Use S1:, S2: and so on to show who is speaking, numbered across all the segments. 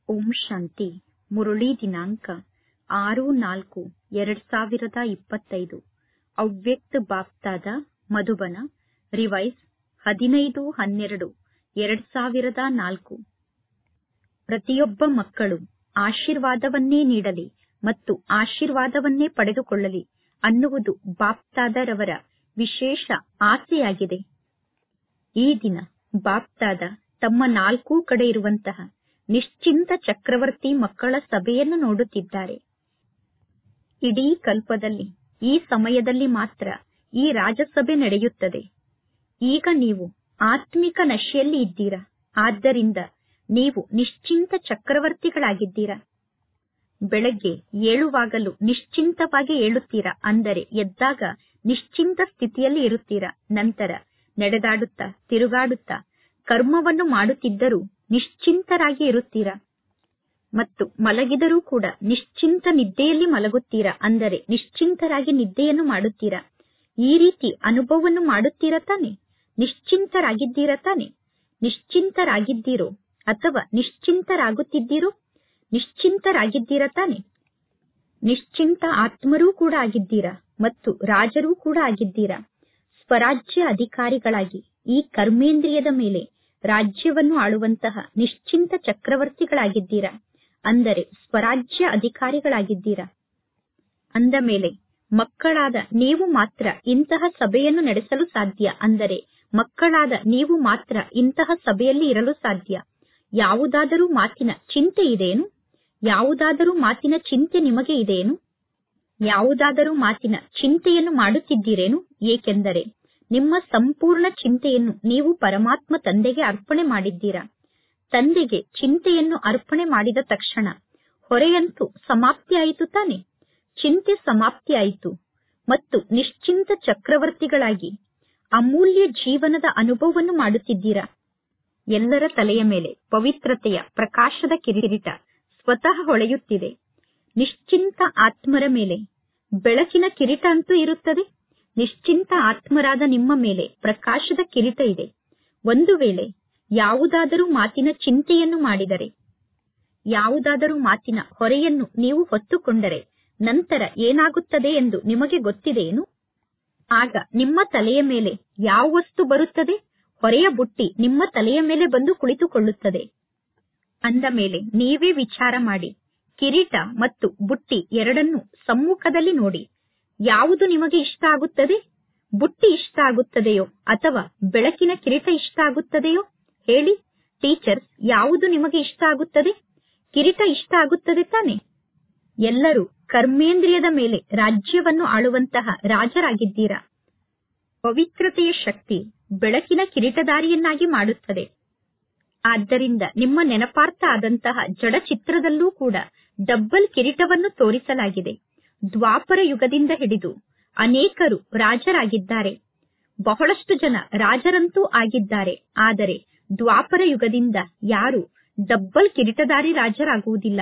S1: ಓಂ ಶಾಂತಿ ಮುರಳಿ ದಿನಾಂಕ ಆರು ನಾಲ್ಕು ಎರಡ್ ಸಾವಿರದ ಇಪ್ಪತ್ತೈದು ಅವ್ಯಕ್ತ ಬಾಪ್ತಾದ ಮಧುಬನ ರಿವೈಸ್ ಹದಿನೈದು ಹನ್ನೆರಡು ಎರಡ್ ಸಾವಿರದ ನಾಲ್ಕು ಪ್ರತಿಯೊಬ್ಬ ಮಕ್ಕಳು ಆಶೀರ್ವಾದವನ್ನೇ ನೀಡಲಿ ಮತ್ತು ಆಶೀರ್ವಾದವನ್ನೇ ಪಡೆದುಕೊಳ್ಳಲಿ ಅನ್ನುವುದು ಬಾಪ್ತಾದರವರ ವಿಶೇಷ ಆಸೆಯಾಗಿದೆ ಈ ದಿನ ಬಾಪ್ತಾದ ತಮ್ಮ ನಾಲ್ಕೂ ಕಡೆ ಇರುವಂತಹ ನಿಶ್ಚಿಂತ ಚಕ್ರವರ್ತಿ ಮಕ್ಕಳ ಸಭೆಯನ್ನು ನೋಡುತ್ತಿದ್ದಾರೆ ಇಡೀ ಕಲ್ಪದಲ್ಲಿ ಈ ಸಮಯದಲ್ಲಿ ಮಾತ್ರ ಈ ರಾಜಸಭೆ ನಡೆಯುತ್ತದೆ ಈಗ ನೀವು ಆತ್ಮಿಕ ನಶೆಯಲ್ಲಿ ಇದ್ದೀರಾ ಆದ್ದರಿಂದ ನೀವು ನಿಶ್ಚಿಂತ ಚಕ್ರವರ್ತಿಗಳಾಗಿದ್ದೀರಾ ಬೆಳಗ್ಗೆ ಏಳುವಾಗಲೂ ನಿಶ್ಚಿಂತವಾಗಿ ಏಳುತ್ತೀರಾ ಅಂದರೆ ಎದ್ದಾಗ ನಿಶ್ಚಿಂತ ಸ್ಥಿತಿಯಲ್ಲಿ ಇರುತ್ತೀರಾ ನಂತರ ನಡೆದಾಡುತ್ತಾ ತಿರುಗಾಡುತ್ತಾ ಕರ್ಮವನ್ನು ಮಾಡುತ್ತಿದ್ದರೂ ನಿಶ್ಚಿಂತರಾಗಿ ಇರುತ್ತೀರಾ ಮತ್ತು ಮಲಗಿದರೂ ಕೂಡ ನಿಶ್ಚಿಂತ ನಿದ್ದೆಯಲ್ಲಿ ಮಲಗುತ್ತೀರಾ ಅಂದರೆ ನಿಶ್ಚಿಂತರಾಗಿ ನಿದ್ದೆಯನ್ನು ಮಾಡುತ್ತೀರಾ ಈ ರೀತಿ ಅನುಭವವನ್ನು ಮಾಡುತ್ತೀರಾ ತಾನೆ ನಿಶ್ಚಿಂತರಾಗಿದ್ದೀರಾ ತಾನೆ ನಿಶ್ಚಿಂತರಾಗಿದ್ದೀರೋ ಅಥವಾ ನಿಶ್ಚಿಂತರಾಗುತ್ತಿದ್ದೀರೋ ನಿಶ್ಚಿಂತರಾಗಿದ್ದೀರಾ ತಾನೆ ನಿಶ್ಚಿಂತ ಆತ್ಮರೂ ಕೂಡ ಆಗಿದ್ದೀರಾ ಮತ್ತು ರಾಜರೂ ಕೂಡ ಆಗಿದ್ದೀರಾ ಸ್ವರಾಜ್ಯ ಅಧಿಕಾರಿಗಳಾಗಿ ಈ ಕರ್ಮೇಂದ್ರಿಯದ ಮೇಲೆ ರಾಜ್ಯವನ್ನು ಆಳುವಂತಹ ನಿಶ್ಚಿಂತ ಚಕ್ರವರ್ತಿಗಳಾಗಿದ್ದೀರಾ ಅಂದರೆ ಸ್ವರಾಜ್ಯ ಅಧಿಕಾರಿಗಳಾಗಿದ್ದೀರಾ ಅಂದ ಮೇಲೆ ಮಕ್ಕಳಾದ ನೀವು ಮಾತ್ರ ಇಂತಹ ಸಭೆಯನ್ನು ನಡೆಸಲು ಸಾಧ್ಯ ಅಂದರೆ ಮಕ್ಕಳಾದ ನೀವು ಮಾತ್ರ ಇಂತಹ ಸಭೆಯಲ್ಲಿ ಇರಲು ಸಾಧ್ಯ ಯಾವುದಾದರೂ ಮಾತಿನ ಚಿಂತೆ ಇದೆಯೇನು ಯಾವುದಾದರೂ ಮಾತಿನ ಚಿಂತೆ ನಿಮಗೆ ಇದೆಯೇನು ಯಾವುದಾದರೂ ಮಾತಿನ ಚಿಂತೆಯನ್ನು ಮಾಡುತ್ತಿದ್ದೀರೇನು ಏಕೆಂದರೆ ನಿಮ್ಮ ಸಂಪೂರ್ಣ ಚಿಂತೆಯನ್ನು ನೀವು ಪರಮಾತ್ಮ ತಂದೆಗೆ ಅರ್ಪಣೆ ಮಾಡಿದ್ದೀರಾ ತಂದೆಗೆ ಚಿಂತೆಯನ್ನು ಅರ್ಪಣೆ ಮಾಡಿದ ತಕ್ಷಣ ಹೊರೆಯಂತೂ ಸಮಾಪ್ತಿಯಾಯಿತು ತಾನೆ ಚಿಂತೆ ಸಮಾಪ್ತಿಯಾಯಿತು ಮತ್ತು ನಿಶ್ಚಿಂತ ಚಕ್ರವರ್ತಿಗಳಾಗಿ ಅಮೂಲ್ಯ ಜೀವನದ ಅನುಭವವನ್ನು ಮಾಡುತ್ತಿದ್ದೀರಾ ಎಲ್ಲರ ತಲೆಯ ಮೇಲೆ ಪವಿತ್ರತೆಯ ಪ್ರಕಾಶದ ಕಿರೀಟ ಸ್ವತಃ ಹೊಳೆಯುತ್ತಿದೆ ನಿಶ್ಚಿಂತ ಆತ್ಮರ ಮೇಲೆ ಬೆಳಕಿನ ಕಿರೀಟ ಅಂತೂ ಇರುತ್ತದೆ ನಿಶ್ಚಿಂತ ಆತ್ಮರಾದ ನಿಮ್ಮ ಮೇಲೆ ಪ್ರಕಾಶದ ಕಿರೀಟ ಇದೆ ಒಂದು ವೇಳೆ ಯಾವುದಾದರೂ ಮಾತಿನ ಚಿಂತೆಯನ್ನು ಮಾಡಿದರೆ ಯಾವುದಾದರೂ ಮಾತಿನ ಹೊರೆಯನ್ನು ನೀವು ಹೊತ್ತುಕೊಂಡರೆ ನಂತರ ಏನಾಗುತ್ತದೆ ಎಂದು ನಿಮಗೆ ಗೊತ್ತಿದೆಯೇನು ಆಗ ನಿಮ್ಮ ತಲೆಯ ಮೇಲೆ ಯಾವ ವಸ್ತು ಬರುತ್ತದೆ ಹೊರೆಯ ಬುಟ್ಟಿ ನಿಮ್ಮ ತಲೆಯ ಮೇಲೆ ಬಂದು ಕುಳಿತುಕೊಳ್ಳುತ್ತದೆ ಅಂದ ಮೇಲೆ ನೀವೇ ವಿಚಾರ ಮಾಡಿ ಕಿರೀಟ ಮತ್ತು ಬುಟ್ಟಿ ಎರಡನ್ನೂ ಸಮ್ಮುಖದಲ್ಲಿ ನೋಡಿ ಯಾವುದು ನಿಮಗೆ ಇಷ್ಟ ಆಗುತ್ತದೆ ಬುಟ್ಟಿ ಇಷ್ಟ ಆಗುತ್ತದೆಯೋ ಅಥವಾ ಬೆಳಕಿನ ಕಿರೀಟ ಇಷ್ಟ ಆಗುತ್ತದೆಯೋ ಹೇಳಿ ಟೀಚರ್ಸ್ ಯಾವುದು ನಿಮಗೆ ಇಷ್ಟ ಆಗುತ್ತದೆ ಕಿರೀಟ ಇಷ್ಟ ಆಗುತ್ತದೆ ತಾನೆ ಎಲ್ಲರೂ ಕರ್ಮೇಂದ್ರಿಯದ ಮೇಲೆ ರಾಜ್ಯವನ್ನು ಆಳುವಂತಹ ರಾಜರಾಗಿದ್ದೀರಾ ಪವಿತ್ರತೆಯ ಶಕ್ತಿ ಬೆಳಕಿನ ಕಿರೀಟದಾರಿಯನ್ನಾಗಿ ಮಾಡುತ್ತದೆ ಆದ್ದರಿಂದ ನಿಮ್ಮ ನೆನಪಾರ್ಥ ಆದಂತಹ ಜಡ ಚಿತ್ರದಲ್ಲೂ ಕೂಡ ಡಬ್ಬಲ್ ಕಿರೀಟವನ್ನು ತೋರಿಸಲಾಗಿದೆ ದ್ವಾಪರ ಯುಗದಿಂದ ಹಿಡಿದು ಅನೇಕರು ರಾಜರಾಗಿದ್ದಾರೆ ಬಹಳಷ್ಟು ಜನ ರಾಜರಂತೂ ಆಗಿದ್ದಾರೆ ಆದರೆ ದ್ವಾಪರ ಯುಗದಿಂದ ಯಾರು ಡಬ್ಬಲ್ ಕಿರೀಟದಾರಿ ರಾಜರಾಗುವುದಿಲ್ಲ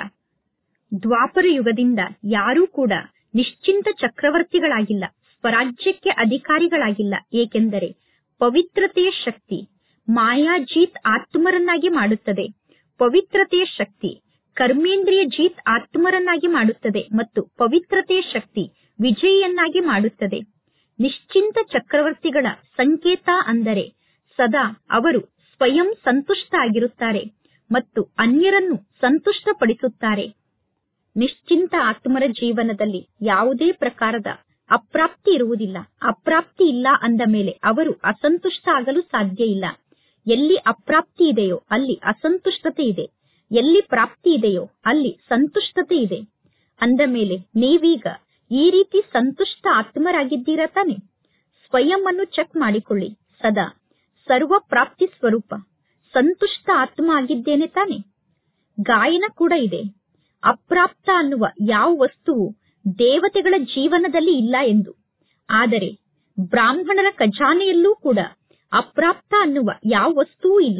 S1: ದ್ವಾಪರ ಯುಗದಿಂದ ಯಾರೂ ಕೂಡ ನಿಶ್ಚಿಂತ ಚಕ್ರವರ್ತಿಗಳಾಗಿಲ್ಲ ಸ್ವರಾಜ್ಯಕ್ಕೆ ಅಧಿಕಾರಿಗಳಾಗಿಲ್ಲ ಏಕೆಂದರೆ ಪವಿತ್ರತೆಯ ಶಕ್ತಿ ಮಾಯಾಜೀತ್ ಆತ್ಮರನ್ನಾಗಿ ಮಾಡುತ್ತದೆ ಪವಿತ್ರತೆಯ ಶಕ್ತಿ ಕರ್ಮೇಂದ್ರಿಯ ಜೀತ್ ಆತ್ಮರನ್ನಾಗಿ ಮಾಡುತ್ತದೆ ಮತ್ತು ಪವಿತ್ರತೆಯ ಶಕ್ತಿ ವಿಜಯಿಯನ್ನಾಗಿ ಮಾಡುತ್ತದೆ ನಿಶ್ಚಿಂತ ಚಕ್ರವರ್ತಿಗಳ ಸಂಕೇತ ಅಂದರೆ ಸದಾ ಅವರು ಸ್ವಯಂ ಸಂತುಷ್ಟ ಆಗಿರುತ್ತಾರೆ ಮತ್ತು ಅನ್ಯರನ್ನು ಸಂತುಷ್ಟಪಡಿಸುತ್ತಾರೆ ನಿಶ್ಚಿಂತ ಆತ್ಮರ ಜೀವನದಲ್ಲಿ ಯಾವುದೇ ಪ್ರಕಾರದ ಅಪ್ರಾಪ್ತಿ ಇರುವುದಿಲ್ಲ ಅಪ್ರಾಪ್ತಿ ಇಲ್ಲ ಅಂದ ಮೇಲೆ ಅವರು ಅಸಂತುಷ್ಟ ಆಗಲು ಸಾಧ್ಯ ಇಲ್ಲ ಎಲ್ಲಿ ಅಪ್ರಾಪ್ತಿ ಇದೆಯೋ ಅಲ್ಲಿ ಅಸಂತುಷ್ಟತೆ ಇದೆ ಎಲ್ಲಿ ಪ್ರಾಪ್ತಿ ಇದೆಯೋ ಅಲ್ಲಿ ಸಂತುಷ್ಟತೆ ಇದೆ ಅಂದ ಮೇಲೆ ನೀವೀಗ ಈ ರೀತಿ ಸಂತುಷ್ಟ ಆತ್ಮರಾಗಿದ್ದೀರಾ ತಾನೆ ಸ್ವಯಂ ಅನ್ನು ಚೆಕ್ ಮಾಡಿಕೊಳ್ಳಿ ಸದಾ ಸರ್ವ ಪ್ರಾಪ್ತಿ ಸ್ವರೂಪ ಸಂತುಷ್ಟ ಆತ್ಮ ಆಗಿದ್ದೇನೆ ತಾನೆ ಗಾಯನ ಕೂಡ ಇದೆ ಅಪ್ರಾಪ್ತ ಅನ್ನುವ ಯಾವ ವಸ್ತುವು ದೇವತೆಗಳ ಜೀವನದಲ್ಲಿ ಇಲ್ಲ ಎಂದು ಆದರೆ ಬ್ರಾಹ್ಮಣರ ಖಜಾನೆಯಲ್ಲೂ ಕೂಡ ಅಪ್ರಾಪ್ತ ಅನ್ನುವ ಯಾವ ವಸ್ತುವೂ ಇಲ್ಲ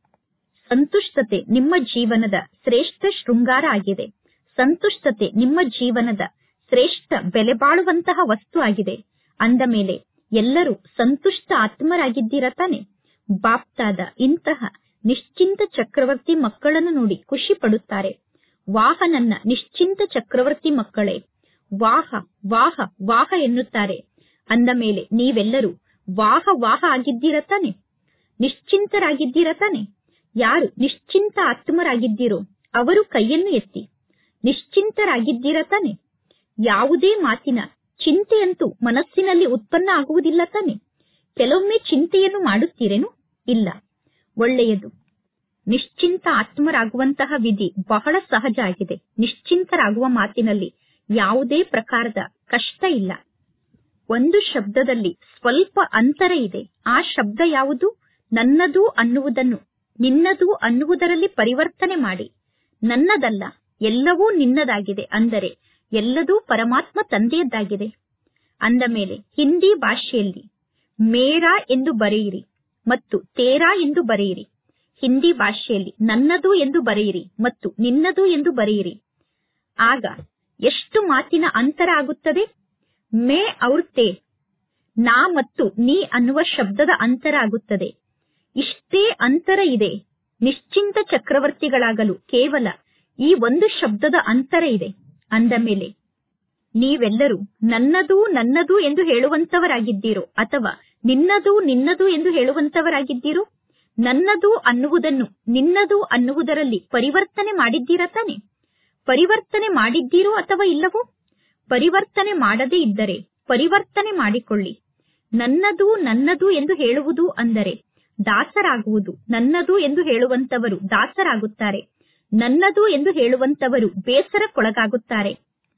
S1: ಸಂತುಷ್ಟತೆ ನಿಮ್ಮ ಜೀವನದ ಶ್ರೇಷ್ಠ ಶೃಂಗಾರ ಆಗಿದೆ ಸಂತುಷ್ಟತೆ ನಿಮ್ಮ ಜೀವನದ ಶ್ರೇಷ್ಠ ಬೆಲೆ ಬಾಳುವಂತಹ ವಸ್ತು ಆಗಿದೆ ಅಂದ ಮೇಲೆ ಎಲ್ಲರೂ ಸಂತುಷ್ಟ ಆತ್ಮರಾಗಿದ್ದೀರಾ ತಾನೆ ಬಾಪ್ತಾದ ಇಂತಹ ನಿಶ್ಚಿಂತ ಚಕ್ರವರ್ತಿ ಮಕ್ಕಳನ್ನು ನೋಡಿ ಖುಷಿ ಪಡುತ್ತಾರೆ ವಾಹ ನನ್ನ ನಿಶ್ಚಿಂತ ಚಕ್ರವರ್ತಿ ಮಕ್ಕಳೇ ವಾಹ ವಾಹ ವಾಹ ಎನ್ನುತ್ತಾರೆ ಅಂದ ಮೇಲೆ ನೀವೆಲ್ಲರೂ ವಾಹ ವಾಹ ಆಗಿದ್ದೀರ ತಾನೆ ನಿಶ್ಚಿಂತರಾಗಿದ್ದೀರ ತಾನೆ ಯಾರು ನಿಶ್ಚಿಂತ ಆತ್ಮರಾಗಿದ್ದೀರೋ ಅವರು ಕೈಯನ್ನು ಎತ್ತಿ ನಿಶ್ಚಿಂತರಾಗಿದ್ದೀರ ತಾನೆ ಯಾವುದೇ ಮಾತಿನ ಚಿಂತೆಯಂತೂ ಮನಸ್ಸಿನಲ್ಲಿ ಉತ್ಪನ್ನ ಆಗುವುದಿಲ್ಲ ತಾನೆ ಕೆಲವೊಮ್ಮೆ ಚಿಂತೆಯನ್ನು ಮಾಡುತ್ತೀರೇನು ಇಲ್ಲ ಒಳ್ಳೆಯದು ನಿಶ್ಚಿಂತ ಆತ್ಮರಾಗುವಂತಹ ವಿಧಿ ಬಹಳ ಸಹಜ ಆಗಿದೆ ನಿಶ್ಚಿಂತರಾಗುವ ಮಾತಿನಲ್ಲಿ ಯಾವುದೇ ಪ್ರಕಾರದ ಕಷ್ಟ ಇಲ್ಲ ಒಂದು ಶಬ್ದದಲ್ಲಿ ಸ್ವಲ್ಪ ಅಂತರ ಇದೆ ಆ ಶಬ್ದ ಯಾವುದು ನನ್ನದು ಅನ್ನುವುದನ್ನು ನಿನ್ನದು ಅನ್ನುವುದರಲ್ಲಿ ಪರಿವರ್ತನೆ ಮಾಡಿ ನನ್ನದಲ್ಲ ಎಲ್ಲವೂ ನಿನ್ನದಾಗಿದೆ ಅಂದರೆ ಎಲ್ಲದೂ ಪರಮಾತ್ಮ ತಂದೆಯದ್ದಾಗಿದೆ ಅಂದ ಮೇಲೆ ಹಿಂದಿ ಭಾಷೆಯಲ್ಲಿ ಮೇರಾ ಎಂದು ಬರೆಯಿರಿ ಮತ್ತು ತೇರಾ ಎಂದು ಬರೆಯಿರಿ ಹಿಂದಿ ಭಾಷೆಯಲ್ಲಿ ನನ್ನದು ಎಂದು ಬರೆಯಿರಿ ಮತ್ತು ನಿನ್ನದು ಎಂದು ಬರೆಯಿರಿ ಆಗ ಎಷ್ಟು ಮಾತಿನ ಅಂತರ ಆಗುತ್ತದೆ ಮೇ ಔರ್ ತೇ ನಾ ಮತ್ತು ನೀ ಅನ್ನುವ ಶಬ್ದದ ಅಂತರ ಆಗುತ್ತದೆ ಇಷ್ಟೇ ಅಂತರ ಇದೆ ನಿಶ್ಚಿಂತ ಚಕ್ರವರ್ತಿಗಳಾಗಲು ಕೇವಲ ಈ ಒಂದು ಶಬ್ದದ ಅಂತರ ಇದೆ ಅಂದ ಮೇಲೆ ನೀವೆಲ್ಲರೂ ನನ್ನದು ನನ್ನದು ಎಂದು ಹೇಳುವಂತವರಾಗಿದ್ದೀರೋ ಅಥವಾ ನಿನ್ನದು ನಿನ್ನದು ಎಂದು ಹೇಳುವಂತವರಾಗಿದ್ದೀರೋ ನನ್ನದು ಅನ್ನುವುದನ್ನು ನಿನ್ನದು ಅನ್ನುವುದರಲ್ಲಿ ಪರಿವರ್ತನೆ ಮಾಡಿದ್ದೀರಾ ತಾನೆ ಪರಿವರ್ತನೆ ಮಾಡಿದ್ದೀರೋ ಅಥವಾ ಇಲ್ಲವೋ ಪರಿವರ್ತನೆ ಮಾಡದೇ ಇದ್ದರೆ ಪರಿವರ್ತನೆ ಮಾಡಿಕೊಳ್ಳಿ ನನ್ನದು ನನ್ನದು ಎಂದು ಹೇಳುವುದು ಅಂದರೆ ದಾಸರಾಗುವುದು ನನ್ನದು ಎಂದು ಹೇಳುವಂತವರು ದಾಸರಾಗುತ್ತಾರೆ ನನ್ನದು ಎಂದು ಹೇಳುವಂತವರು ಬೇಸರಕ್ಕೊಳಗಾಗುತ್ತಾರೆ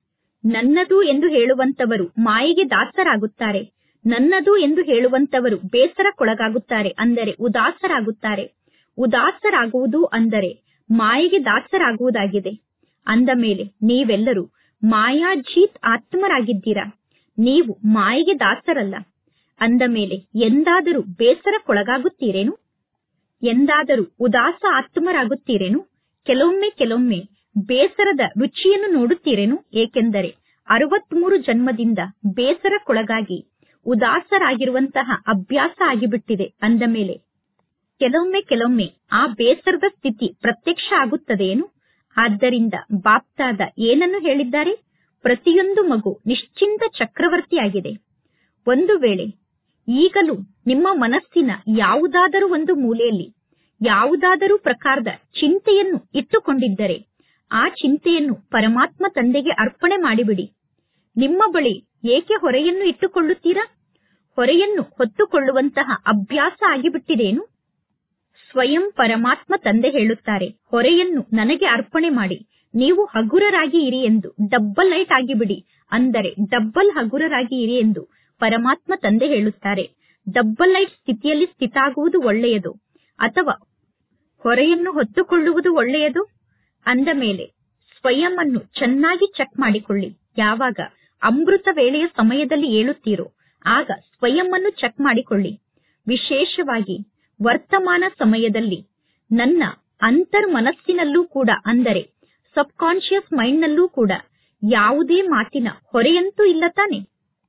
S1: ನನ್ನದು ಎಂದು ಹೇಳುವಂತವರು ಮಾಯೆಗೆ ದಾಸರಾಗುತ್ತಾರೆ ನನ್ನದು ಎಂದು ಹೇಳುವಂತವರು ಬೇಸರಕ್ಕೊಳಗಾಗುತ್ತಾರೆ ಅಂದರೆ ಉದಾಸರಾಗುತ್ತಾರೆ ಉದಾಸರಾಗುವುದು ಅಂದರೆ ಮಾಯೆಗೆ ದಾಸರಾಗುವುದಾಗಿದೆ ಅಂದ ಮೇಲೆ ನೀವೆಲ್ಲರೂ ಮಾಯಾಜೀತ್ ಆತ್ಮರಾಗಿದ್ದೀರಾ ನೀವು ಮಾಯೆಗೆ ದಾಸರಲ್ಲ ಅಂದ ಮೇಲೆ ಎಂದಾದರೂ ಬೇಸರಕ್ಕೊಳಗಾಗುತ್ತೀರೇನು ಎಂದಾದರೂ ಉದಾಸ ಆತ್ಮರಾಗುತ್ತೀರೇನು ಕೆಲವೊಮ್ಮೆ ಕೆಲವೊಮ್ಮೆ ಬೇಸರದ ರುಚಿಯನ್ನು ನೋಡುತ್ತೀರೇನು ಏಕೆಂದರೆ ಅರವತ್ಮೂರು ಜನ್ಮದಿಂದ ಬೇಸರಕ್ಕೊಳಗಾಗಿ ಉದಾಸರಾಗಿರುವಂತಹ ಅಭ್ಯಾಸ ಆಗಿಬಿಟ್ಟಿದೆ ಅಂದ ಮೇಲೆ ಕೆಲವೊಮ್ಮೆ ಕೆಲವೊಮ್ಮೆ ಆ ಬೇಸರದ ಸ್ಥಿತಿ ಪ್ರತ್ಯಕ್ಷ ಆಗುತ್ತದೆಯೇನು ಆದ್ದರಿಂದ ಬಾಪ್ತಾದ ಏನನ್ನು ಹೇಳಿದ್ದಾರೆ ಪ್ರತಿಯೊಂದು ಮಗು ನಿಶ್ಚಿಂತ ಚಕ್ರವರ್ತಿಯಾಗಿದೆ ಒಂದು ವೇಳೆ ಈಗಲೂ ನಿಮ್ಮ ಮನಸ್ಸಿನ ಯಾವುದಾದರೂ ಒಂದು ಮೂಲೆಯಲ್ಲಿ ಯಾವುದಾದರೂ ಪ್ರಕಾರದ ಚಿಂತೆಯನ್ನು ಇಟ್ಟುಕೊಂಡಿದ್ದರೆ ಆ ಚಿಂತೆಯನ್ನು ಪರಮಾತ್ಮ ತಂದೆಗೆ ಅರ್ಪಣೆ ಮಾಡಿಬಿಡಿ ನಿಮ್ಮ ಬಳಿ ಏಕೆ ಹೊರೆಯನ್ನು ಇಟ್ಟುಕೊಳ್ಳುತ್ತೀರಾ ಹೊರೆಯನ್ನು ಹೊತ್ತುಕೊಳ್ಳುವಂತಹ ಅಭ್ಯಾಸ ಆಗಿಬಿಟ್ಟಿದೇನು ಸ್ವಯಂ ಪರಮಾತ್ಮ ತಂದೆ ಹೇಳುತ್ತಾರೆ ಹೊರೆಯನ್ನು ನನಗೆ ಅರ್ಪಣೆ ಮಾಡಿ ನೀವು ಹಗುರರಾಗಿ ಇರಿ ಎಂದು ಡಬ್ಬಲ್ ಲೈಟ್ ಆಗಿಬಿಡಿ ಅಂದರೆ ಡಬ್ಬಲ್ ಹಗುರರಾಗಿ ಇರಿ ಎಂದು ಪರಮಾತ್ಮ ತಂದೆ ಹೇಳುತ್ತಾರೆ ಡಬ್ಬಲ್ ಲೈಟ್ ಸ್ಥಿತಿಯಲ್ಲಿ ಸ್ಥಿತಾಗುವುದು ಒಳ್ಳೆಯದು ಅಥವಾ ಹೊರೆಯನ್ನು ಹೊತ್ತುಕೊಳ್ಳುವುದು ಒಳ್ಳೆಯದು ಅಂದ ಮೇಲೆ ಸ್ವಯಂ ಅನ್ನು ಚೆನ್ನಾಗಿ ಚೆಕ್ ಮಾಡಿಕೊಳ್ಳಿ ಯಾವಾಗ ಅಮೃತ ವೇಳೆಯ ಸಮಯದಲ್ಲಿ ಏಳುತ್ತೀರೋ ಆಗ ಸ್ವಯಂ ಅನ್ನು ಚೆಕ್ ಮಾಡಿಕೊಳ್ಳಿ ವಿಶೇಷವಾಗಿ ವರ್ತಮಾನ ಸಮಯದಲ್ಲಿ ನನ್ನ ಅಂತರ್ ಮನಸ್ಸಿನಲ್ಲೂ ಕೂಡ ಅಂದರೆ ಸಬ್ ಕಾನ್ಶಿಯಸ್ ಮೈಂಡ್ನಲ್ಲೂ ಕೂಡ ಯಾವುದೇ ಮಾತಿನ ಹೊರೆಯಂತೂ ಇಲ್ಲ ತಾನೆ